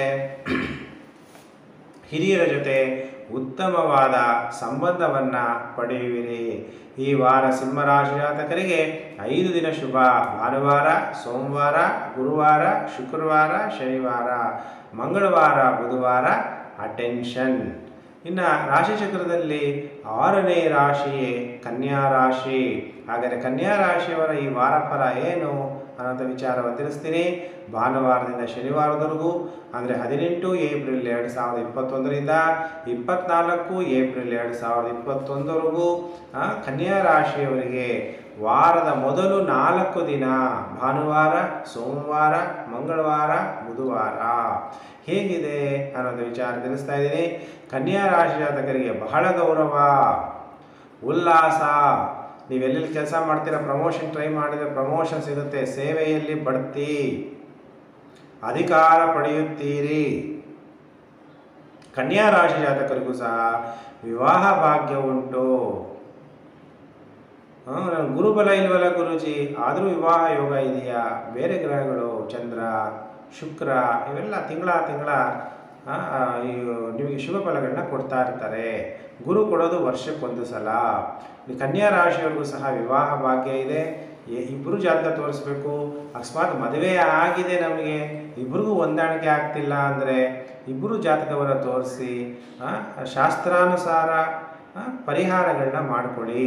ಹಿರಿಯರ ಜೊತೆ ಉತ್ತಮವಾದ ಸಂಬಂಧವನ್ನು ಪಡೆಯುವಿರಿ ಈ ವಾರ ಸಿಂಹರಾಶಿ ಜಾತಕರಿಗೆ ಐದು ದಿನ ಶುಭ ಭಾನುವಾರ ಸೋಮವಾರ ಗುರುವಾರ ಶುಕ್ರವಾರ ಶನಿವಾರ ಮಂಗಳವಾರ ಬುಧವಾರ ಅಟೆನ್ಷನ್ ಇನ್ನು ರಾಶಿಚಕ್ರದಲ್ಲಿ ಆರನೇ ರಾಶಿಯೇ ಕನ್ಯಾ ರಾಶಿ ಹಾಗಾದರೆ ಕನ್ಯಾ ರಾಶಿಯವರ ಈ ವಾರ ಫಲ ಏನು ಅನ್ನೋಂಥ ವಿಚಾರವನ್ನು ತಿಳಿಸ್ತೀನಿ ಭಾನುವಾರದಿಂದ ಶನಿವಾರದವರೆಗೂ ಅಂದರೆ ಹದಿನೆಂಟು ಏಪ್ರಿಲ್ ಎರಡು ಸಾವಿರದ ಇಪ್ಪತ್ತೊಂದರಿಂದ ಇಪ್ಪತ್ನಾಲ್ಕು ಏಪ್ರಿಲ್ ಎರಡು ಸಾವಿರದ ಇಪ್ಪತ್ತೊಂದರವರೆಗೂ ಆ, ಕನ್ಯಾ ರಾಶಿಯವರಿಗೆ ವಾರದ ಮೊದಲು ನಾಲ್ಕು ದಿನ ಭಾನುವಾರ ಸೋಮವಾರ ಮಂಗಳವಾರ ಬುಧವಾರ ಹೇಗಿದೆ ಅನ್ನೋದು ವಿಚಾರ ತಿಳಿಸ್ತಾ ಇದ್ದೀನಿ ಕನ್ಯಾ ರಾಶಿ ಜಾತಕರಿಗೆ ಬಹಳ ಗೌರವ ಉಲ್ಲಾಸ ನೀವೆಲ್ಲೆಲ್ಲಿ ಕೆಲಸ ಮಾಡ್ತೀರಾ ಪ್ರಮೋಷನ್ ಟ್ರೈ ಮಾಡಿದರೆ ಪ್ರಮೋಷನ್ ಸಿಗುತ್ತೆ ಸೇವೆಯಲ್ಲಿ ಬಡ್ತಿ ಅಧಿಕಾರ ಪಡೆಯುತ್ತೀರಿ ಕನ್ಯಾ ರಾಶಿ ಜಾತಕರಿಗೂ ಸಹ ವಿವಾಹ ಭಾಗ್ಯ ಉಂಟು ಆ, ನಾನು ಗುರುಬಲ ಇಲ್ವಲ್ಲ ಗುರುಜಿ ಆದರೂ ವಿವಾಹ ಯೋಗ ಇದೆಯಾ ಬೇರೆ ಗ್ರಹಗಳು ಚಂದ್ರ ಶುಕ್ರ ಇವೆಲ್ಲ ತಿಂಗಳ ತಿಂಗಳ ಆ, ಆ, ಈ ನಿಮಗೆ ಶುಭ ಫಲಗಳನ್ನ ಕೊಡ್ತಾ ಇರ್ತಾರೆ ಗುರು ಕೊಡೋದು ವರ್ಷಕ್ಕೊಂದು ಸಲ ಈ ಕನ್ಯಾ ರಾಶಿಯವ್ರಿಗೂ ಸಹ ವಿವಾಹ ಭಾಗ್ಯ ಇದೆ ಎ- ಇಬ್ರು ಜಾತಕ ತೋರಿಸ್ಬೇಕು ಅಕಸ್ಮಾತ್ ಮದುವೆ ಆಗಿದೆ ನಮಗೆ ಇಬ್ರಿಗೂ ಹೊಂದಾಣಿಕೆ ಆಗ್ತಿಲ್ಲ ಅಂದರೆ ಇಬ್ಬರು ಜಾತಕವನ್ನು ತೋರಿಸಿ ಆ, ಶಾಸ್ತ್ರಾನುಸಾರ ಆ, ಪರಿಹಾರಗಳನ್ನ ಮಾಡಿಕೊಡಿ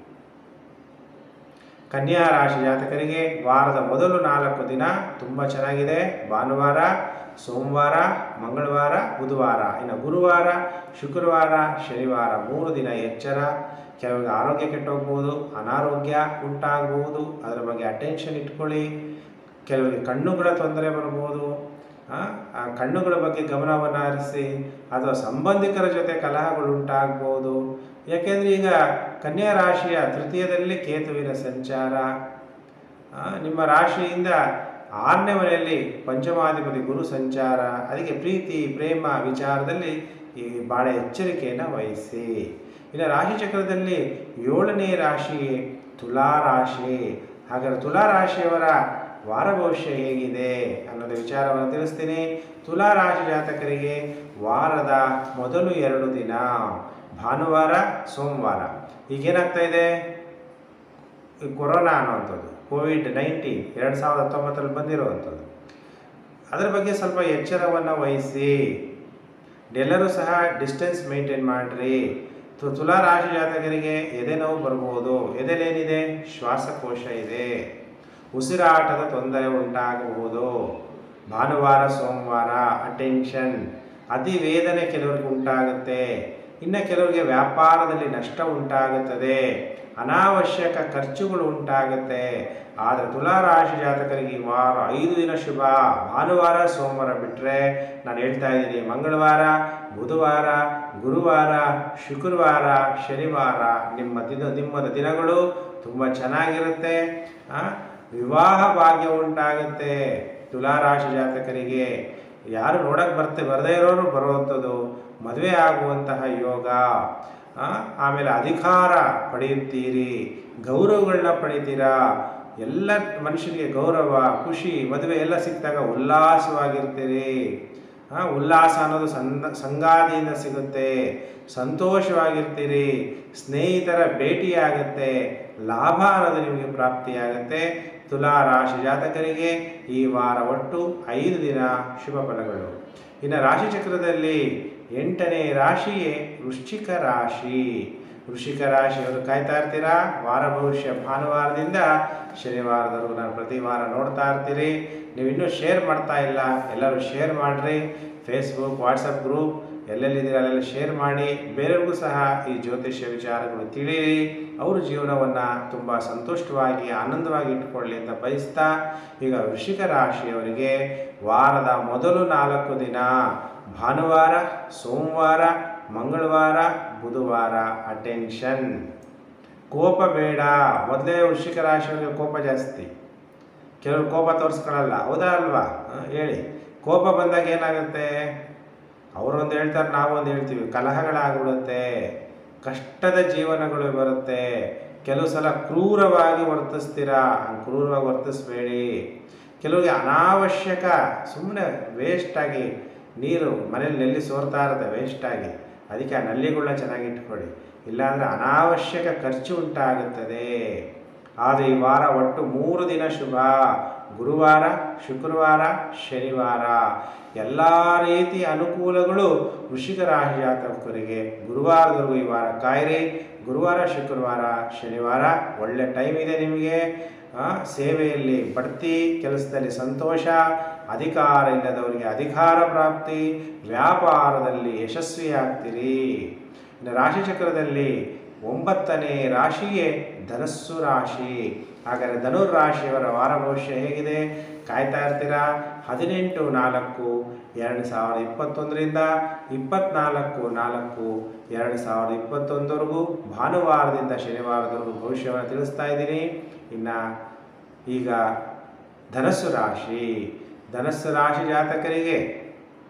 ಕನ್ಯಾ ರಾಶಿ ಜಾತಕರಿಗೆ ವಾರದ ಮೊದಲು ನಾಲ್ಕು ದಿನ ತುಂಬ ಚೆನ್ನಾಗಿದೆ ಭಾನುವಾರ ಸೋಮವಾರ ಮಂಗಳವಾರ ಬುಧವಾರ ಇನ್ನು ಗುರುವಾರ ಶುಕ್ರವಾರ ಶನಿವಾರ ಮೂರು ದಿನ ಎಚ್ಚರ ಕೆಲವರಿಗೆ ಆರೋಗ್ಯ ಕೆಟ್ಟೋಗ್ಬೋದು ಅನಾರೋಗ್ಯ ಉಂಟಾಗ್ಬೋದು ಅದರ ಬಗ್ಗೆ ಅಟೆನ್ಷನ್ ಇಟ್ಕೊಳ್ಳಿ ಕೆಲವರಿಗೆ ಕಣ್ಣುಗಳ ತೊಂದರೆ ಬರ್ಬೋದು ಆ, ಆ ಕಣ್ಣುಗಳ ಬಗ್ಗೆ ಗಮನವನ್ನು ಹರಿಸಿ ಅಥವಾ ಸಂಬಂಧಿಕರ ಜೊತೆ ಕಲಹಗಳು ಉಂಟಾಗ್ಬೋದು ಯಾಕೆಂದರೆ ಈಗ ಕನ್ಯಾ ರಾಶಿಯ ತೃತೀಯದಲ್ಲಿ ಕೇತುವಿನ ಸಂಚಾರ ಆ, ನಿಮ್ಮ ರಾಶಿಯಿಂದ ಆರನೇ ಮನೆಯಲ್ಲಿ ಪಂಚಮಾಧಿಪತಿ ಗುರು ಸಂಚಾರ ಅದಕ್ಕೆ ಪ್ರೀತಿ ಪ್ರೇಮ ವಿಚಾರದಲ್ಲಿ ಈ ಭಾಳ ಎಚ್ಚರಿಕೆಯನ್ನು ವಹಿಸಿ ಇನ್ನು ರಾಶಿ ಚಕ್ರದಲ್ಲಿ ಏಳನೇ ರಾಶಿ ತುಲಾ ರಾಶಿ ಹಾಗಾದ್ರೆ ತುಲಾ ರಾಶಿಯವರ ವಾರ ಭವಿಷ್ಯ ಹೇಗಿದೆ ಅನ್ನೋದು ವಿಚಾರವನ್ನು ತಿಳಿಸ್ತೀನಿ ತುಲಾ ರಾಶಿ ಜಾತಕರಿಗೆ ವಾರದ ಮೊದಲು ಎರಡು ದಿನ ಭಾನುವಾರ ಸೋಮವಾರ ಈಗೇನಾಗ್ತಾ ಇದೆ ಈ ಕೊರೋನಾ ಅನ್ನುವಂಥದ್ದು ಕೋವಿಡ್ ನೈನ್ಟೀನ್ ಎರಡು ಸಾವಿರದ ಹತ್ತೊಂಬತ್ತರಲ್ಲಿ ಬಂದಿರುವಂಥದ್ದು ಅದರ ಬಗ್ಗೆ ಸ್ವಲ್ಪ ಎಚ್ಚರವನ್ನು ವಹಿಸಿ ಎಲ್ಲರೂ ಸಹ ಡಿಸ್ಟೆನ್ಸ್ ಮೇಂಟೈನ್ ಮಾಡಿರಿ ತು ತುಲಾ ರಾಶಿ ಜಾತಕರಿಗೆ ಎದೆ ನೋವು ಬರ್ಬೋದು ಎದೆಲೇನಿದೆ ಶ್ವಾಸಕೋಶ ಇದೆ ಉಸಿರಾಟದ ತೊಂದರೆ ಉಂಟಾಗಬಹುದು ಭಾನುವಾರ ಸೋಮವಾರ ಅಟೆನ್ಷನ್ ಅತಿ ವೇದನೆ ಕೆಲವರಿಗೆ ಉಂಟಾಗುತ್ತೆ ಇನ್ನು ಕೆಲವರಿಗೆ ವ್ಯಾಪಾರದಲ್ಲಿ ನಷ್ಟ ಉಂಟಾಗುತ್ತದೆ ಅನಾವಶ್ಯಕ ಖರ್ಚುಗಳು ಉಂಟಾಗುತ್ತೆ ಆದರೆ ತುಲಾರಾಶಿ ಜಾತಕರಿಗೆ ಈ ವಾರ ಐದು ದಿನ ಶುಭ ಭಾನುವಾರ ಸೋಮವಾರ ಬಿಟ್ಟರೆ ನಾನು ಹೇಳ್ತಾ ಇದ್ದೀನಿ ಮಂಗಳವಾರ ಬುಧವಾರ ಗುರುವಾರ ಶುಕ್ರವಾರ ಶನಿವಾರ ನಿಮ್ಮ ದಿನ ನಿಮ್ಮದ ದಿನಗಳು ತುಂಬ ಚೆನ್ನಾಗಿರುತ್ತೆ ಆ, ವಿವಾಹ ಭಾಗ್ಯ ಉಂಟಾಗುತ್ತೆ ತುಲಾರಾಶಿ ಜಾತಕರಿಗೆ ಯಾರು ನೋಡಕ್ಕೆ ಬರ್ತೆ ಬರದೇ ಇರೋರು ಬರುವಂಥದ್ದು ಮದುವೆ ಆಗುವಂತಹ ಯೋಗ ಆ, ಆಮೇಲೆ ಅಧಿಕಾರ ಪಡೆಯುತ್ತೀರಿ ಗೌರವಗಳನ್ನ ಪಡಿತೀರಾ ಎಲ್ಲ ಮನುಷ್ಯನಿಗೆ ಗೌರವ ಖುಷಿ ಮದುವೆ ಎಲ್ಲ ಸಿಕ್ಕಿದಾಗ ಉಲ್ಲಾಸವಾಗಿರ್ತೀರಿ ಆ, ಉಲ್ಲಾಸ ಅನ್ನೋದು ಸಂದ ಸಂಗಾದಿಯಿಂದ ಸಿಗುತ್ತೆ ಸಂತೋಷವಾಗಿರ್ತೀರಿ ಸ್ನೇಹಿತರ ಭೇಟಿಯಾಗುತ್ತೆ ಲಾಭ ಅನ್ನೋದು ನಿಮಗೆ ಪ್ರಾಪ್ತಿಯಾಗುತ್ತೆ ತುಲಾ ರಾಶಿ ಜಾತಕರಿಗೆ ಈ ವಾರ ಒಟ್ಟು ಐದು ದಿನ ಶುಭ ಫಲಗಳು ಇನ್ನು ರಾಶಿ ಚಕ್ರದಲ್ಲಿ ಎಂಟನೇ ರಾಶಿಯೇ ವೃಶ್ಚಿಕ ರಾಶಿ ವೃಶ್ಚಿಕ ರಾಶಿಯವರು ಕಾಯ್ತಾ ಇರ್ತೀರಾ ವಾರ ಭವಿಷ್ಯ ಭಾನುವಾರದಿಂದ ಶನಿವಾರದವರೆಗೂ ನಾನು ಪ್ರತಿ ವಾರ ನೋಡ್ತಾ ಇರ್ತೀರಿ ನೀವು ಇನ್ನೂ ಶೇರ್ ಮಾಡ್ತಾ ಇಲ್ಲ ಎಲ್ಲರೂ ಶೇರ್ ಮಾಡಿರಿ ಫೇಸ್ಬುಕ್ ವಾಟ್ಸಪ್ ಗ್ರೂಪ್ ಎಲ್ಲೆಲ್ಲಿದ್ದೀರ ಅಲ್ಲೆಲ್ಲ ಶೇರ್ ಮಾಡಿ ಬೇರೆಯವ್ರಿಗೂ ಸಹ ಈ ಜ್ಯೋತಿಷ್ಯ ವಿಚಾರಗಳು ತಿಳಿಯಿರಿ ಅವ್ರ ಜೀವನವನ್ನು ತುಂಬ ಸಂತುಷ್ಟವಾಗಿ ಆನಂದವಾಗಿ ಇಟ್ಕೊಳ್ಳಿ ಅಂತ ಬಯಸ್ತಾ ಈಗ ವೃಷಿಕ ರಾಶಿಯವರಿಗೆ ವಾರದ ಮೊದಲು ನಾಲ್ಕು ದಿನ ಭಾನುವಾರ ಸೋಮವಾರ ಮಂಗಳವಾರ ಬುಧವಾರ ಅಟೆನ್ಷನ್ ಕೋಪ ಬೇಡ ಮೊದಲೇ ವೃಶ್ಚಿಕ ರಾಶಿಯವರಿಗೆ ಕೋಪ ಜಾಸ್ತಿ ಕೆಲವರು ಕೋಪ ತೋರಿಸ್ಕೊಳ್ಳಲ್ಲ ಹೌದಾ ಅಲ್ವಾ ಹ, ಹೇಳಿ ಕೋಪ ಬಂದಾಗ ಏನಾಗುತ್ತೆ ಅವರೊಂದು ಹೇಳ್ತಾರೆ ನಾವೊಂದು ಹೇಳ್ತೀವಿ ಕಲಹಗಳಾಗ್ಬಿಡುತ್ತೆ ಕಷ್ಟದ ಜೀವನಗಳು ಬರುತ್ತೆ ಕೆಲವು ಸಲ ಕ್ರೂರವಾಗಿ ವರ್ತಿಸ್ತೀರಾ ಹಂಗ್ ಕ್ರೂರವಾಗಿ ವರ್ತಿಸ್ಬೇಡಿ ಕೆಲವರಿಗೆ ಅನಾವಶ್ಯಕ ಸುಮ್ಮನೆ ವೇಸ್ಟಾಗಿ ನೀರು ಮನೇಲಿ ನೆಲ್ಲಿ ಸೋರ್ತಾ ಇರುತ್ತೆ ವೇಸ್ಟಾಗಿ ಅದಕ್ಕೆ ಆ ನಲ್ಲಿಗಳನ್ನ ಚೆನ್ನಾಗಿ ಇಟ್ಕೊಳ್ಳಿ ಇಲ್ಲಾಂದರೆ ಅನಾವಶ್ಯಕ ಖರ್ಚು ಉಂಟಾಗುತ್ತದೆ ಆದರೆ ಈ ವಾರ ಒಟ್ಟು ಮೂರು ದಿನ ಶುಭ ಗುರುವಾರ ಶುಕ್ರವಾರ ಶನಿವಾರ ಎಲ್ಲ ರೀತಿಯ ಅನುಕೂಲಗಳು ವೃಷಿಕ ರಾಶಿ ಜಾತಕರಿಗೆ ಗುರುವಾರದವರೆಗೂ ಈ ವಾರ ಕಾಯಿರಿ ಗುರುವಾರ ಶುಕ್ರವಾರ ಶನಿವಾರ ಒಳ್ಳೆ ಟೈಮ್ ಇದೆ ನಿಮಗೆ ಆ, ಸೇವೆಯಲ್ಲಿ ಬಡ್ತಿ ಕೆಲಸದಲ್ಲಿ ಸಂತೋಷ ಅಧಿಕಾರ ಇಲ್ಲದವರಿಗೆ ಅಧಿಕಾರ ಪ್ರಾಪ್ತಿ ವ್ಯಾಪಾರದಲ್ಲಿ ಯಶಸ್ವಿಯಾಗ್ತೀರಿ ಇನ್ನು ರಾಶಿಚಕ್ರದಲ್ಲಿ ಒಂಬತ್ತನೇ ರಾಶಿಯೇ ಧನಸ್ಸು ರಾಶಿ ಹಾಗಾದರೆ ಧನುರ್ ರಾಶಿಯವರ ವಾರ ಭವಿಷ್ಯ ಹೇಗಿದೆ ಕಾಯ್ತಾ ಇರ್ತೀರಾ ಹದಿನೆಂಟು ನಾಲ್ಕು ಎರಡು ಸಾವಿರದ ಇಪ್ಪತ್ತೊಂದರಿಂದ ಇಪ್ಪತ್ನಾಲ್ಕು ನಾಲ್ಕು ಎರಡು ಸಾವಿರದ ಇಪ್ಪತ್ತೊಂದವರೆಗೂ ಭಾನುವಾರದಿಂದ ಶನಿವಾರದವರೆಗೂ ಭವಿಷ್ಯವನ್ನು ತಿಳಿಸ್ತಾ ಇದ್ದೀನಿ ಇನ್ನು ಈಗ ಧನಸ್ಸು ರಾಶಿ ಧನಸ್ಸು ರಾಶಿ ಜಾತಕರಿಗೆ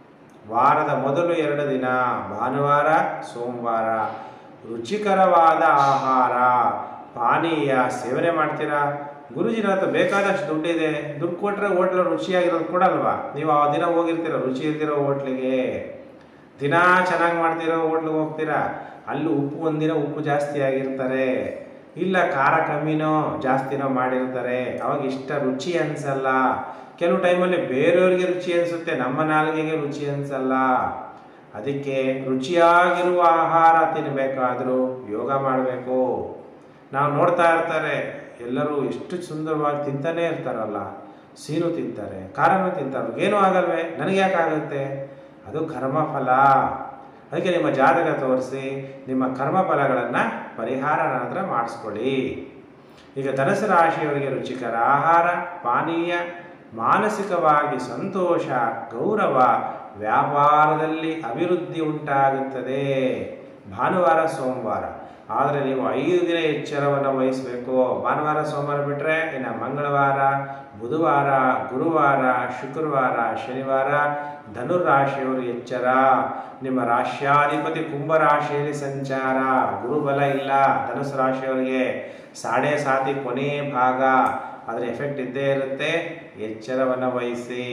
ವಾರದ ಮೊದಲು ಎರಡು ದಿನ ಭಾನುವಾರ ಸೋಮವಾರ ರುಚಿಕರವಾದ ಆಹಾರ ಪಾನೀಯ ಸೇವನೆ ಮಾಡ್ತೀರಾ ಗುರುಜಿನ ಹತ್ರ ಬೇಕಾದಷ್ಟು ದುಡ್ಡಿದೆ ದುಡ್ಡು ಕೊಟ್ಟರೆ ಹೋಟ್ಲ ರುಚಿಯಾಗಿರೋದು ಕೊಡಲ್ವಾ ನೀವು ಆ ದಿನ ಹೋಗಿರ್ತೀರ ರುಚಿ ಇಲ್ದಿರೋ ಹೋಟ್ಲಿಗೆ ದಿನಾ ಚೆನ್ನಾಗಿ ಮಾಡ್ತಿರೋ ಹೋಟ್ಲಿಗೆ ಹೋಗ್ತೀರಾ ಅಲ್ಲಿ ಉಪ್ಪು ಒಂದಿನ ಉಪ್ಪು ಜಾಸ್ತಿ ಆಗಿರ್ತಾರೆ ಇಲ್ಲ ಖಾರ ಕಮ್ಮಿನೋ ಜಾಸ್ತಿನೋ ಮಾಡಿರ್ತಾರೆ ಅವಾಗ ಇಷ್ಟ ರುಚಿ ಅನ್ಸಲ್ಲ ಕೆಲವು ಟೈಮಲ್ಲಿ ಬೇರೆಯವ್ರಿಗೆ ರುಚಿ ಅನಿಸುತ್ತೆ ನಮ್ಮ ನಾಲಿಗೆಗೆ ರುಚಿ ಅನ್ಸಲ್ಲ ಅದಕ್ಕೆ ರುಚಿಯಾಗಿರುವ ಆಹಾರ ತಿನ್ನಬೇಕಾದ್ರೂ ಯೋಗ ಮಾಡಬೇಕು ನಾವು ನೋಡ್ತಾ ಇರ್ತಾರೆ ಎಲ್ಲರೂ ಎಷ್ಟು ಸುಂದರವಾಗಿ ತಿಂತಾನೆ ಇರ್ತಾರಲ್ಲ ಸೀನು ತಿಂತಾರೆ ಖಾರನೂ ತಿಂತಾರೆ ಏನೂ ಆಗಲ್ವೇ ನನಗೆ ಯಾಕೆ ಆಗುತ್ತೆ ಅದು ಕರ್ಮಫಲ ಅದಕ್ಕೆ ನಿಮ್ಮ ಜಾತಕ ತೋರಿಸಿ ನಿಮ್ಮ ಕರ್ಮಫಲಗಳನ್ನು ಪರಿಹಾರ ನನ್ನ ಹತ್ರ ಮಾಡಿಸ್ಕೊಳ್ಳಿ ಈಗ ಧನಸು ರಾಶಿಯವರಿಗೆ ರುಚಿಕರ ಆಹಾರ ಪಾನೀಯ ಮಾನಸಿಕವಾಗಿ ಸಂತೋಷ ಗೌರವ ವ್ಯಾಪಾರದಲ್ಲಿ ಅಭಿವೃದ್ಧಿ ಉಂಟಾಗುತ್ತದೆ ಭಾನುವಾರ ಸೋಮವಾರ ಆದರೆ ನೀವು ಐದು ದಿನ ಎಚ್ಚರವನ್ನು ವಹಿಸಬೇಕು ಭಾನುವಾರ ಸೋಮವಾರ ಬಿಟ್ಟರೆ ಇನ್ನು ಮಂಗಳವಾರ ಬುಧವಾರ ಗುರುವಾರ ಶುಕ್ರವಾರ ಶನಿವಾರ ಧನುರಾಶಿಯವರು ಎಚ್ಚರ ನಿಮ್ಮ ರಾಶ್ಯಾಧಿಪತಿ ಕುಂಭರಾಶಿಯಲ್ಲಿ ಸಂಚಾರ ಗುರುಬಲ ಇಲ್ಲ ಧನುಸು ರಾಶಿಯವರಿಗೆ ಸಾಡೆ ಸಾತಿ ಕೊನೆ ಭಾಗ ಅದರ ಎಫೆಕ್ಟ್ ಇದ್ದೇ ಇರುತ್ತೆ ಎಚ್ಚರವನ್ನು ವಹಿಸಿ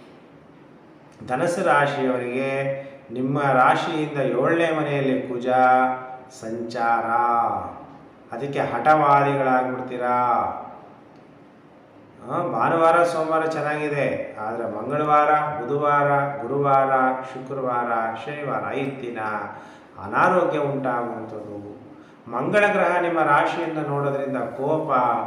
ಧನಸು ರಾಶಿಯವರಿಗೆ ನಿಮ್ಮ ರಾಶಿಯಿಂದ ಏಳನೇ ಮನೆಯಲ್ಲಿ ಕುಜ ಸಂಚಾರ ಅದಕ್ಕೆ ಹಠವಾದಿಗಳಾಗ್ಬಿಡ್ತೀರಾ ಆ, ಭಾನುವಾರ ಸೋಮವಾರ ಚೆನ್ನಾಗಿದೆ ಆದರೆ ಮಂಗಳವಾರ ಬುಧವಾರ ಗುರುವಾರ ಶುಕ್ರವಾರ ಶನಿವಾರ ಐದು ದಿನ ಅನಾರೋಗ್ಯ ಉಂಟಾಗುವಂಥದ್ದು ಮಂಗಳ ಗ್ರಹ ನಿಮ್ಮ ರಾಶಿಯನ್ನು ನೋಡೋದ್ರಿಂದ ಕೋಪ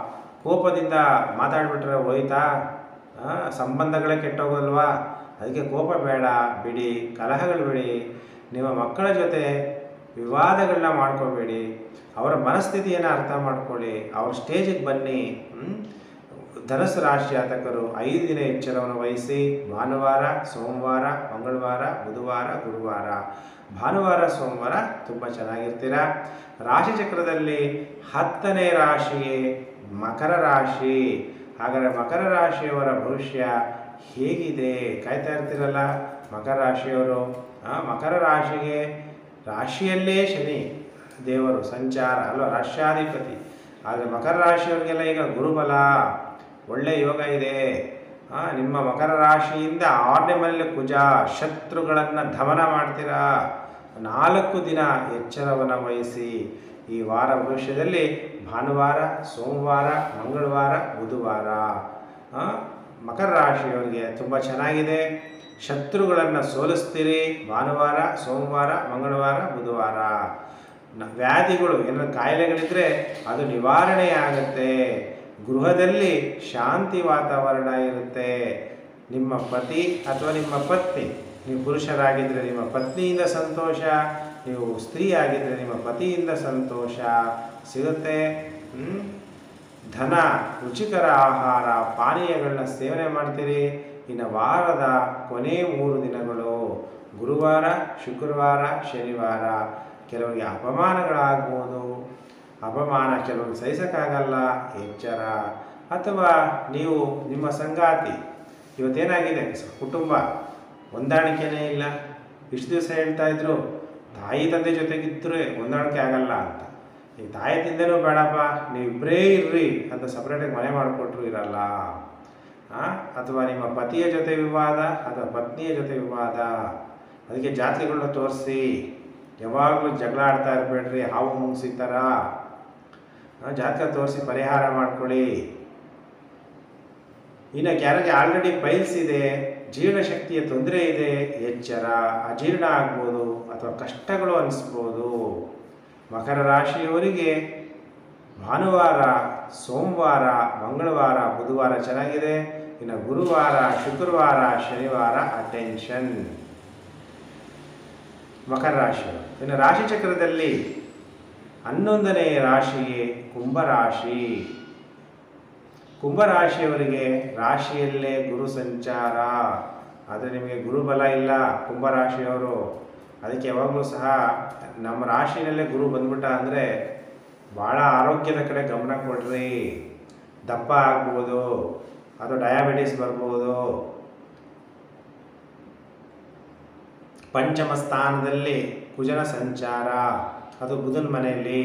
ಕೋಪದಿಂದ ಮಾತಾಡ್ಬಿಟ್ರೆ ಹೋಯ್ತಾ ಆ, ಸಂಬಂಧಗಳೇ ಕೆಟ್ಟೋಗಲ್ವಾ ಅದಕ್ಕೆ ಕೋಪ ಬೇಡ ಬಿಡಿ ಕಲಹಗಳು ಬಿಡಿ ನಿಮ್ಮ ಮಕ್ಕಳ ಜೊತೆ ವಿವಾದಗಳನ್ನ ಮಾಡ್ಕೋಬೇಡಿ ಅವರ ಮನಸ್ಥಿತಿಯನ್ನು ಅರ್ಥ ಮಾಡ್ಕೊಳ್ಳಿ ಅವ್ರ ಸ್ಟೇಜಿಗೆ ಬನ್ನಿ ಹ್ಮ್? ಧನಸ್ಸು ರಾಶಿ ಜಾತಕರು ಐದು ದಿನ ಎಚ್ಚರವನ್ನು ವಹಿಸಿ ಭಾನುವಾರ ಸೋಮವಾರ ಮಂಗಳವಾರ ಬುಧವಾರ ಗುರುವಾರ ಭಾನುವಾರ ಸೋಮವಾರ ತುಂಬ ಚೆನ್ನಾಗಿರ್ತೀರ ರಾಶಿಚಕ್ರದಲ್ಲಿ ಹತ್ತನೇ ರಾಶಿಯೇ ಮಕರ ರಾಶಿ ಹಾಗಾದರೆ ಮಕರ ರಾಶಿಯವರ ಭವಿಷ್ಯ ಹೇಗಿದೆ ಕಾಯ್ತಾ ಇರ್ತೀರಲ್ಲ ಮಕರ ರಾಶಿಯವರು ಆ, ಮಕರ ರಾಶಿಗೆ ರಾಶಿಯಲ್ಲೇ ಶನಿ ದೇವರು ಸಂಚಾರ ಅಲ್ವಾ ರಾಷ್ಟ್ರಾಧಿಪತಿ ಆದರೆ ಮಕರ ರಾಶಿಯವರಿಗೆಲ್ಲ ಈಗ ಗುರುಬಲ ಒಳ್ಳೆ ಯೋಗ ಇದೆ ಆ, ನಿಮ್ಮ ಮಕರ ರಾಶಿಯಿಂದ ಆರನೇ ಮನೆಯಲ್ಲಿ ಕುಜ ಶತ್ರುಗಳನ್ನು ದಮನ ಮಾಡ್ತೀರಾ ನಾಲ್ಕು ದಿನ ಎಚ್ಚರವನ್ನು ವಹಿಸಿ ಈ ವಾರ ಭವಿಷ್ಯದಲ್ಲಿ ಭಾನುವಾರ ಸೋಮವಾರ ಮಂಗಳವಾರ ಬುಧವಾರ ಆ, ಮಕರ ರಾಶಿಯವರಿಗೆ ತುಂಬ ಚೆನ್ನಾಗಿದೆ ಶತ್ರುಗಳನ್ನು ಸೋಲಿಸ್ತೀರಿ ಭಾನುವಾರ ಸೋಮವಾರ ಮಂಗಳವಾರ ಬುಧವಾರ ನ- ವ್ಯಾಧಿಗಳು ಏನಾದ್ರು ಕಾಯಿಲೆಗಳಿದ್ರೆ ಅದು ನಿವಾರಣೆ ಆಗುತ್ತೆ ಗೃಹದಲ್ಲಿ ಶಾಂತಿ ವಾತಾವರಣ ಇರುತ್ತೆ ನಿಮ್ಮ ಪತಿ ಅಥವಾ ನಿಮ್ಮ ಪತ್ನಿ ನೀವು ಪುರುಷರಾಗಿದ್ದರೆ ನಿಮ್ಮ ಪತ್ನಿಯಿಂದ ಸಂತೋಷ ನೀವು ಸ್ತ್ರೀ ಆಗಿದ್ದರೆ ನಿಮ್ಮ ಪತಿಯಿಂದ ಸಂತೋಷ ಸಿಗುತ್ತೆ ಹ್ಮ್? ಧನ ರುಚಿಕರ ಆಹಾರ ಪಾನೀಯಗಳನ್ನ ಸೇವನೆ ಮಾಡ್ತೀರಿ ಇನ್ನು ವಾರದ ಕೊನೆ ಮೂರು ದಿನಗಳು ಗುರುವಾರ ಶುಕ್ರವಾರ ಶನಿವಾರ ಕೆಲವರಿಗೆ ಅಪಮಾನಗಳಾಗ್ಬೋದು ಅಪಮಾನ ಕೆಲವರಿಗೆ ಸಹಿಸೋಕ್ಕಾಗಲ್ಲ ಎಚ್ಚರ ಅಥವಾ ನೀವು ನಿಮ್ಮ ಸಂಗಾತಿ ಇವತ್ತೇನಾಗಿದೆ ಸ- ಕುಟುಂಬ ಹೊಂದಾಣಿಕೆನೇ ಇಲ್ಲ ಇಷ್ಟು ದಿವಸ ಹೇಳ್ತಾ ಇದ್ರು ತಾಯಿ ತಂದೆ ಜೊತೆಗಿದ್ದರೆ ಹೊಂದಾಣಿಕೆ ಆಗಲ್ಲ ಅಂತ ಈ ತಾಯಿ ತಂದೆನೂ ಬೇಡಪ್ಪ ನೀವಿಬ್ಬರೇ ಇರ್ರಿ ಅಂತ ಸಪ್ರೇಟಾಗಿ ಮನೆ ಮಾಡಿಕೊಟ್ರು ಇರಲ್ಲ ಆ? ಅಥವಾ ನಿಮ್ಮ ಪತಿಯ ಜೊತೆ ವಿವಾದ ಅಥವಾ ಪತ್ನಿಯ ಜೊತೆ ವಿವಾದ ಅದಕ್ಕೆ ಜಾತಿಗಳನ್ನ ತೋರಿಸಿ ಯಾವಾಗಲೂ ಜಗಳ ಆಡ್ತಾ ಇರಬೇಡ್ರಿ ಹಾವು ಮುಂಗ್ಸಿ ಥರ ಆ, ಜಾತಕ ತೋರಿಸಿ ಪರಿಹಾರ ಮಾಡ್ಕೊಳ್ಳಿ ಇನ್ನು ಯಾರಿಗೆ ಆಲ್ರೆಡಿ ಪೈಲ್ಸ್ ಇದೆ ಜೀರ್ಣಶಕ್ತಿಯ ತೊಂದರೆ ಇದೆ ಎಚ್ಚರ ಅಜೀರ್ಣ ಆಗ್ಬೋದು ಅಥವಾ ಕಷ್ಟಗಳು ಅನಿಸ್ಬೋದು ಮಕರ ರಾಶಿಯವರಿಗೆ ಭಾನುವಾರ ಸೋಮವಾರ ಮಂಗಳವಾರ ಬುಧವಾರ ಚೆನ್ನಾಗಿದೆ ಇನ್ನು ಗುರುವಾರ ಶುಕ್ರವಾರ ಶನಿವಾರ ಅಟೆನ್ಷನ್ ಮಕರ ರಾಶಿಯವರು ಇನ್ನು ರಾಶಿಚಕ್ರದಲ್ಲಿ ಹನ್ನೊಂದನೇ ರಾಶಿಗೆ ಕುಂಭರಾಶಿ ಕುಂಭರಾಶಿಯವರಿಗೆ ರಾಶಿಯಲ್ಲೇ ಗುರು ಸಂಚಾರ ಆದರೆ ನಿಮಗೆ ಗುರುಬಲ ಇಲ್ಲ ಕುಂಭರಾಶಿಯವರು ಅದಕ್ಕೆ ಯಾವಾಗಲೂ ಸಹ ನಮ್ಮ ರಾಶಿಯಲ್ಲೇ ಗುರು ಬಂದ್ಬಿಟ್ಟ ಅಂದರೆ ಭಾಳ ಆರೋಗ್ಯದ ಕಡೆ ಗಮನ ಕೊಡ್ರಿ ದಪ್ಪ ಆಗ್ಬೋದು ಅಥವಾ ಡಯಾಬಿಟಿಸ್ ಬರ್ಬೋದು ಪಂಚಮ ಸ್ಥಾನದಲ್ಲಿ ಕುಜನ ಸಂಚಾರ ಅದು ಬುಧನ ಮನೆಯಲ್ಲಿ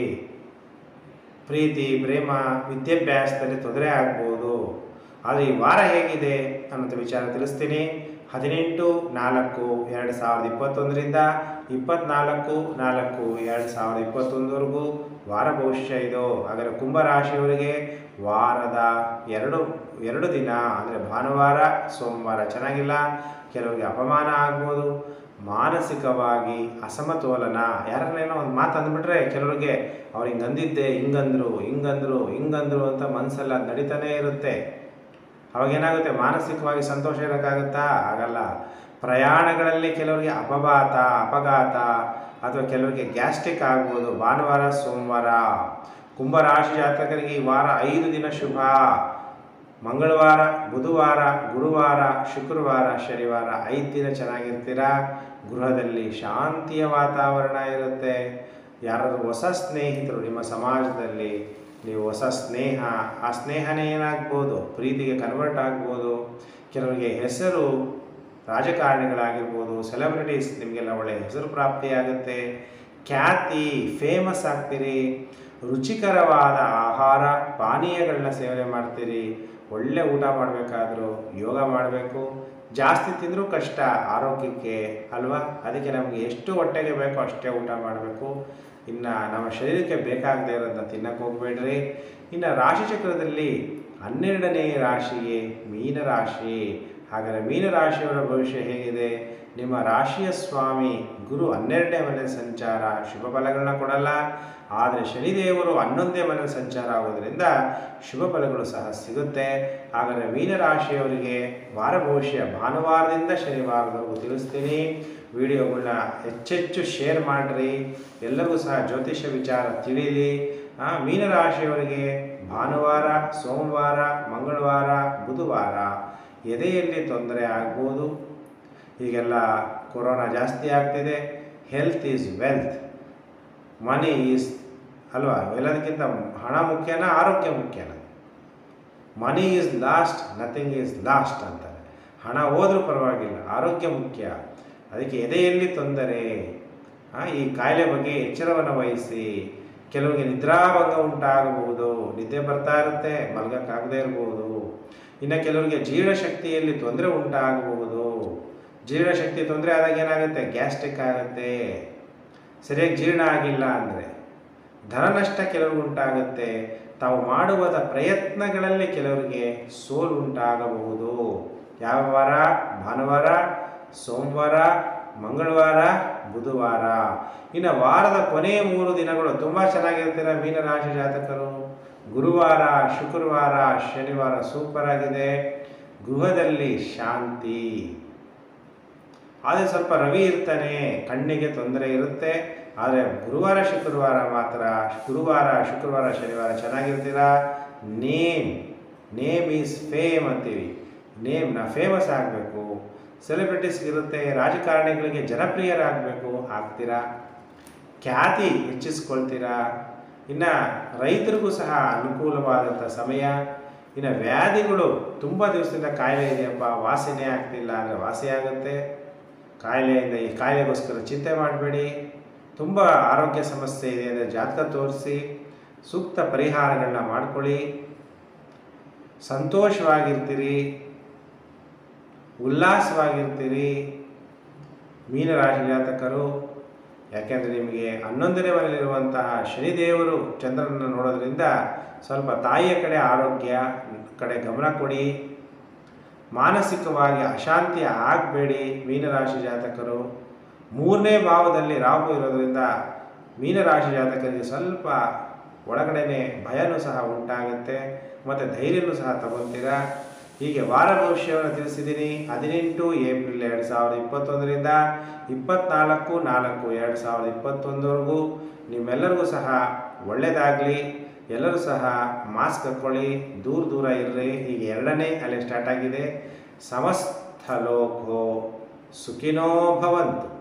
ಪ್ರೀತಿ ಪ್ರೇಮ ವಿದ್ಯಾಭ್ಯಾಸದಲ್ಲಿ ತೊಂದರೆ ಆಗ್ಬೋದು ಆದರೆ ಈ ವಾರ ಹೇಗಿದೆ ಅನ್ನೋಂಥ ವಿಚಾರ ತಿಳಿಸ್ತೀನಿ ಹದಿನೆಂಟು ನಾಲ್ಕು ಎರಡು ಸಾವಿರದ ಇಪ್ಪತ್ತೊಂದರಿಂದ ಇಪ್ಪತ್ನಾಲ್ಕು ನಾಲ್ಕು ಎರಡು ಸಾವಿರದ ಇಪ್ಪತ್ತೊಂದವರೆಗೂ ವಾರ ಭವಿಷ್ಯ ಇದು ಹಾಗಾದರೆ ಕುಂಭರಾಶಿಯವರಿಗೆ ವಾರದ ಎರಡು ಎರಡು ದಿನ ಅಂದರೆ ಭಾನುವಾರ ಸೋಮವಾರ ಚೆನ್ನಾಗಿಲ್ಲ ಕೆಲವರಿಗೆ ಅಪಮಾನ ಆಗ್ಬೋದು ಮಾನಸಿಕವಾಗಿ ಅಸಮತೋಲನ ಯಾರನ್ನೇನೋ ಒಂದು ಮಾತು ಅಂದ್ಬಿಟ್ರೆ ಕೆಲವರಿಗೆ ಅವ್ರು ಹಿಂಗೆ ಅಂದಿದ್ದೆ ಹಿಂಗಂದ್ರು ಹಿಂಗಂದ್ರು ಹಿಂಗಂದ್ರು ಅಂತ ಮನಸ್ಸೆಲ್ಲ ನಡೀತಾನೇ ಇರುತ್ತೆ ಅವಾಗ ಏನಾಗುತ್ತೆ ಮಾನಸಿಕವಾಗಿ ಸಂತೋಷ ಇರೋಕ್ಕಾಗುತ್ತಾ ಆಗಲ್ಲ ಪ್ರಯಾಣಗಳಲ್ಲಿ ಕೆಲವರಿಗೆ ಅಪಘಾತ ಅಪಘಾತ ಅಥವಾ ಕೆಲವರಿಗೆ ಗ್ಯಾಸ್ಟ್ರಿಕ್ ಆಗ್ಬೋದು ಭಾನುವಾರ ಸೋಮವಾರ ಕುಂಭರಾಶಿ ಜಾತಕರಿಗೆ ಈ ವಾರ ಐದು ದಿನ ಶುಭ ಮಂಗಳವಾರ ಬುಧವಾರ ಗುರುವಾರ ಶುಕ್ರವಾರ ಶನಿವಾರ ಐದು ದಿನ ಚೆನ್ನಾಗಿರ್ತೀರ ಗೃಹದಲ್ಲಿ ಶಾಂತಿಯ ವಾತಾವರಣ ಇರುತ್ತೆ ಯಾರಾದರೂ ಹೊಸ ಸ್ನೇಹಿತರು ನಿಮ್ಮ ಸಮಾಜದಲ್ಲಿ ನೀವು ಹೊಸ ಸ್ನೇಹ ಆ ಸ್ನೇಹನೇ ಏನಾಗ್ಬೋದು ಪ್ರೀತಿಗೆ ಕನ್ವರ್ಟ್ ಆಗ್ಬೋದು ಕೆಲವರಿಗೆ ಹೆಸರು ರಾಜಕಾರಣಿಗಳಾಗಿರ್ಬೋದು ಸೆಲೆಬ್ರಿಟೀಸ್ ನಿಮಗೆಲ್ಲ ಒಳ್ಳೆಯ ಹೆಸರು ಪ್ರಾಪ್ತಿಯಾಗುತ್ತೆ ಖ್ಯಾತಿ ಫೇಮಸ್ ಆಗ್ತೀರಿ ರುಚಿಕರವಾದ ಆಹಾರ ಪಾನೀಯಗಳನ್ನ ಸೇವನೆ ಮಾಡ್ತೀರಿ ಒಳ್ಳೆ ಊಟ ಮಾಡಬೇಕಾದ್ರೂ ಯೋಗ ಮಾಡಬೇಕು ಜಾಸ್ತಿ ತಿಂದರೂ ಕಷ್ಟ ಆರೋಗ್ಯಕ್ಕೆ ಅಲ್ವಾ ಅದಕ್ಕೆ ನಮಗೆ ಎಷ್ಟು ಹೊಟ್ಟೆಗೆ ಬೇಕೋ ಅಷ್ಟೇ ಊಟ ಮಾಡಬೇಕು ಇನ್ನು ನಮ್ಮ ಶರೀರಕ್ಕೆ ಬೇಕಾಗದೇ ಇರೋದನ್ನ ತಿನ್ನಕ್ಕೆ ಹೋಗಬೇಡ್ರಿ ಇನ್ನು ರಾಶಿಚಕ್ರದಲ್ಲಿ ಹನ್ನೆರಡನೇ ರಾಶಿಯೇ ಮೀನರಾಶಿ ಹಾಗಾದರೆ ಮೀನರಾಶಿಯವರ ಭವಿಷ್ಯ ಹೇಗಿದೆ ನಿಮ್ಮ ರಾಶಿಯ ಸ್ವಾಮಿ ಗುರು ಹನ್ನೆರಡನೇ ಮನೆ ಸಂಚಾರ ಶುಭ ಫಲಗಳನ್ನ ಕೊಡಲ್ಲ ಆದರೆ ಶನಿದೇವರು ಹನ್ನೊಂದನೇ ಮನೆ ಸಂಚಾರ ಆಗೋದ್ರಿಂದ ಶುಭ ಫಲಗಳು ಸಹ ಸಿಗುತ್ತೆ ಹಾಗಾದರೆ ಮೀನರಾಶಿಯವರಿಗೆ ವಾರ ಭವಿಷ್ಯ ಭಾನುವಾರದಿಂದ ಶನಿವಾರದವರೆಗೂ ತಿಳಿಸ್ತೀನಿ ವಿಡಿಯೋಗಳನ್ನ ಹೆಚ್ಚೆಚ್ಚು ಶೇರ್ ಮಾಡಿರಿ ಎಲ್ಲರಿಗೂ ಸಹ ಜ್ಯೋತಿಷ್ಯ ವಿಚಾರ ತಿಳಿಯಲಿ ಆ, ಮೀನರಾಶಿಯವರಿಗೆ ಭಾನುವಾರ ಸೋಮವಾರ ಮಂಗಳವಾರ ಬುಧವಾರ ಎದೆಯಲ್ಲಿ ತೊಂದರೆ ಆಗ್ಬೋದು ಈಗೆಲ್ಲ ಕೊರೋನಾ ಜಾಸ್ತಿ ಆಗ್ತಿದೆ health is wealth money is ಅಲ್ವಾ ಎಲ್ಲದಕ್ಕಿಂತ ಹಣ ಮುಖ್ಯನಾ ಆರೋಗ್ಯ ಮುಖ್ಯನಾ money is lost nothing is lost ಅಂತಾರೆ ಹಣ ಹೋದ್ರೂ ಪರವಾಗಿಲ್ಲ ಆರೋಗ್ಯ ಮುಖ್ಯ ಅದಕ್ಕೆ ಎದೆಯಲ್ಲಿ ತೊಂದರೆ ಆ, ಈ ಕಾಯಿಲೆ ಬಗ್ಗೆ ಎಚ್ಚರವನ್ನು ವಹಿಸಿ ಕೆಲವರಿಗೆ ನಿದ್ರಾಭಂಗ ಉಂಟಾಗಬಹುದು ನಿದ್ದೆ ಬರ್ತಾ ಇರುತ್ತೆ ಮಲಗಕ್ಕಾಗದೇ ಇರಬಹುದು ಇನ್ನು ಕೆಲವರಿಗೆ ಜೀರ್ಣಶಕ್ತಿಯಲ್ಲಿ ತೊಂದರೆ ಉಂಟಾಗಬಹುದು ಜೀರ್ಣಶಕ್ತಿ ತೊಂದರೆ ಆದಾಗ ಏನಾಗುತ್ತೆ ಗ್ಯಾಸ್ಟ್ರಿಕ್ ಆಗುತ್ತೆ ಸರಿಯಾಗಿ ಜೀರ್ಣ ಆಗಿಲ್ಲ ಅಂದರೆ ಧನನಷ್ಟ ಕೆಲವ್ರಿಗೆ ಉಂಟಾಗುತ್ತೆ ತಾವು ಮಾಡುವದ ಪ್ರಯತ್ನಗಳಲ್ಲಿ ಕೆಲವರಿಗೆ ಸೋಲು ಉಂಟಾಗಬಹುದು ಯಾವ ವಾರ ಭಾನುವಾರ ಸೋಮವಾರ ಮಂಗಳವಾರ ಬುಧವಾರ ಇನ್ನು ವಾರದ ಕೊನೆಯ ಮೂರು ದಿನಗಳು ತುಂಬ ಚೆನ್ನಾಗಿರ್ತೀರ ಮೀನರಾಶಿ ಜಾತಕರು ಗುರುವಾರ ಶುಕ್ರವಾರ ಶನಿವಾರ ಸೂಪರ್ ಆಗಿದೆ ಗೃಹದಲ್ಲಿ ಶಾಂತಿ ಆದರೆ ಸ್ವಲ್ಪ ರವಿ ಇರ್ತಾನೆ ಕಣ್ಣಿಗೆ ತೊಂದರೆ ಇರುತ್ತೆ ಆದರೆ ಗುರುವಾರ ಶುಕ್ರವಾರ ಮಾತ್ರ ಗುರುವಾರ ಶುಕ್ರವಾರ ಶನಿವಾರ ಚೆನ್ನಾಗಿರ್ತೀರ ನೇಮ್ ನೇಮ್ ಈಸ್ ಫೇಮ್ ಅಂತೀವಿ ನೇಮ್ನ ಫೇಮಸ್ ಆಗಬೇಕು ಸೆಲೆಬ್ರಿಟೀಸ್ಗಿರುತ್ತೆ ರಾಜಕಾರಣಿಗಳಿಗೆ ಜನಪ್ರಿಯರಾಗಬೇಕು ಆಗ್ತೀರಾ ಖ್ಯಾತಿ ಹೆಚ್ಚಿಸ್ಕೊಳ್ತೀರಾ ಇನ್ನು ರೈತರಿಗೂ ಸಹ ಅನುಕೂಲವಾದಂಥ ಸಮಯ ಇನ್ನು ವ್ಯಾಧಿಗಳು ತುಂಬ ದಿವಸದಿಂದ ಕಾಯಿಲೆ ಇದೆಯಪ್ಪ ವಾಸಿನೇ ಆಗ್ತಿಲ್ಲ ಅಂದರೆ ವಾಸಿ ಆಗುತ್ತೆ ಕಾಯಿಲೆಯಿಂದ ಈ ಕಾಯಿಲೆಗೋಸ್ಕರ ಚಿಂತೆ ಮಾಡಬೇಡಿ ತುಂಬ ಆರೋಗ್ಯ ಸಮಸ್ಯೆ ಇದೆ ಅಂದರೆ ಜಾತಕ ತೋರಿಸಿ ಸೂಕ್ತ ಪರಿಹಾರಗಳನ್ನ ಮಾಡ್ಕೊಳ್ಳಿ ಸಂತೋಷವಾಗಿರ್ತೀರಿ ಉಲ್ಲಾಸವಾಗಿರ್ತೀರಿ ಮೀನರಾಶಿ ಜಾತಕರು ಯಾಕೆಂದರೆ ನಿಮಗೆ ಹನ್ನೊಂದನೇ ಮನೆಯಲ್ಲಿರುವಂತಹ ಶನಿದೇವರು ಚಂದ್ರನನ್ನು ನೋಡೋದ್ರಿಂದ ಸ್ವಲ್ಪ ತಾಯಿಯ ಕಡೆ ಆರೋಗ್ಯ ಕಡೆ ಗಮನ ಕೊಡಿ ಮಾನಸಿಕವಾಗಿ ಅಶಾಂತಿ ಆಗಬೇಡಿ ಮೀನರಾಶಿ ಜಾತಕರು ಮೂರನೇ ಭಾವದಲ್ಲಿ ರಾಹು ಇರೋದ್ರಿಂದ ಮೀನರಾಶಿ ಜಾತಕರಿಗೆ ಸ್ವಲ್ಪ ಒಳಗಡೆನೆ ಭಯನೂ ಸಹ ಉಂಟಾಗುತ್ತೆ ಮತ್ತು ಧೈರ್ಯನೂ ಸಹ ತಗೊತೀರಾ ಹೀಗೆ ವಾರ ಭವಿಷ್ಯವನ್ನು ತಿಳಿಸಿದ್ದೀನಿ ಹದಿನೆಂಟು ಏಪ್ರಿಲ್ ಎರಡು ಸಾವಿರದ ಇಪ್ಪತ್ತೊಂದರಿಂದ ಇಪ್ಪತ್ನಾಲ್ಕು ನಾಲ್ಕು ಎರಡು ಸಾವಿರದ ಇಪ್ಪತ್ತೊಂದವರೆಗೂ ನಿಮ್ಮೆಲ್ಲರಿಗೂ ಸಹ ಒಳ್ಳೆಯದಾಗಲಿ ಎಲ್ಲರೂ ಸಹ ಮಾಸ್ಕ್ ಹಾಕ್ಕೊಳ್ಳಿ ದೂರ ದೂರ ಇರ್ರಿ ಈಗ ಎರಡನೇ ಅಲೆ ಸ್ಟಾರ್ಟ್ ಆಗಿದೆ ಸಮಸ್ತ ಲೋಕೋ ಸುಖಿನೋ ಭವಂತು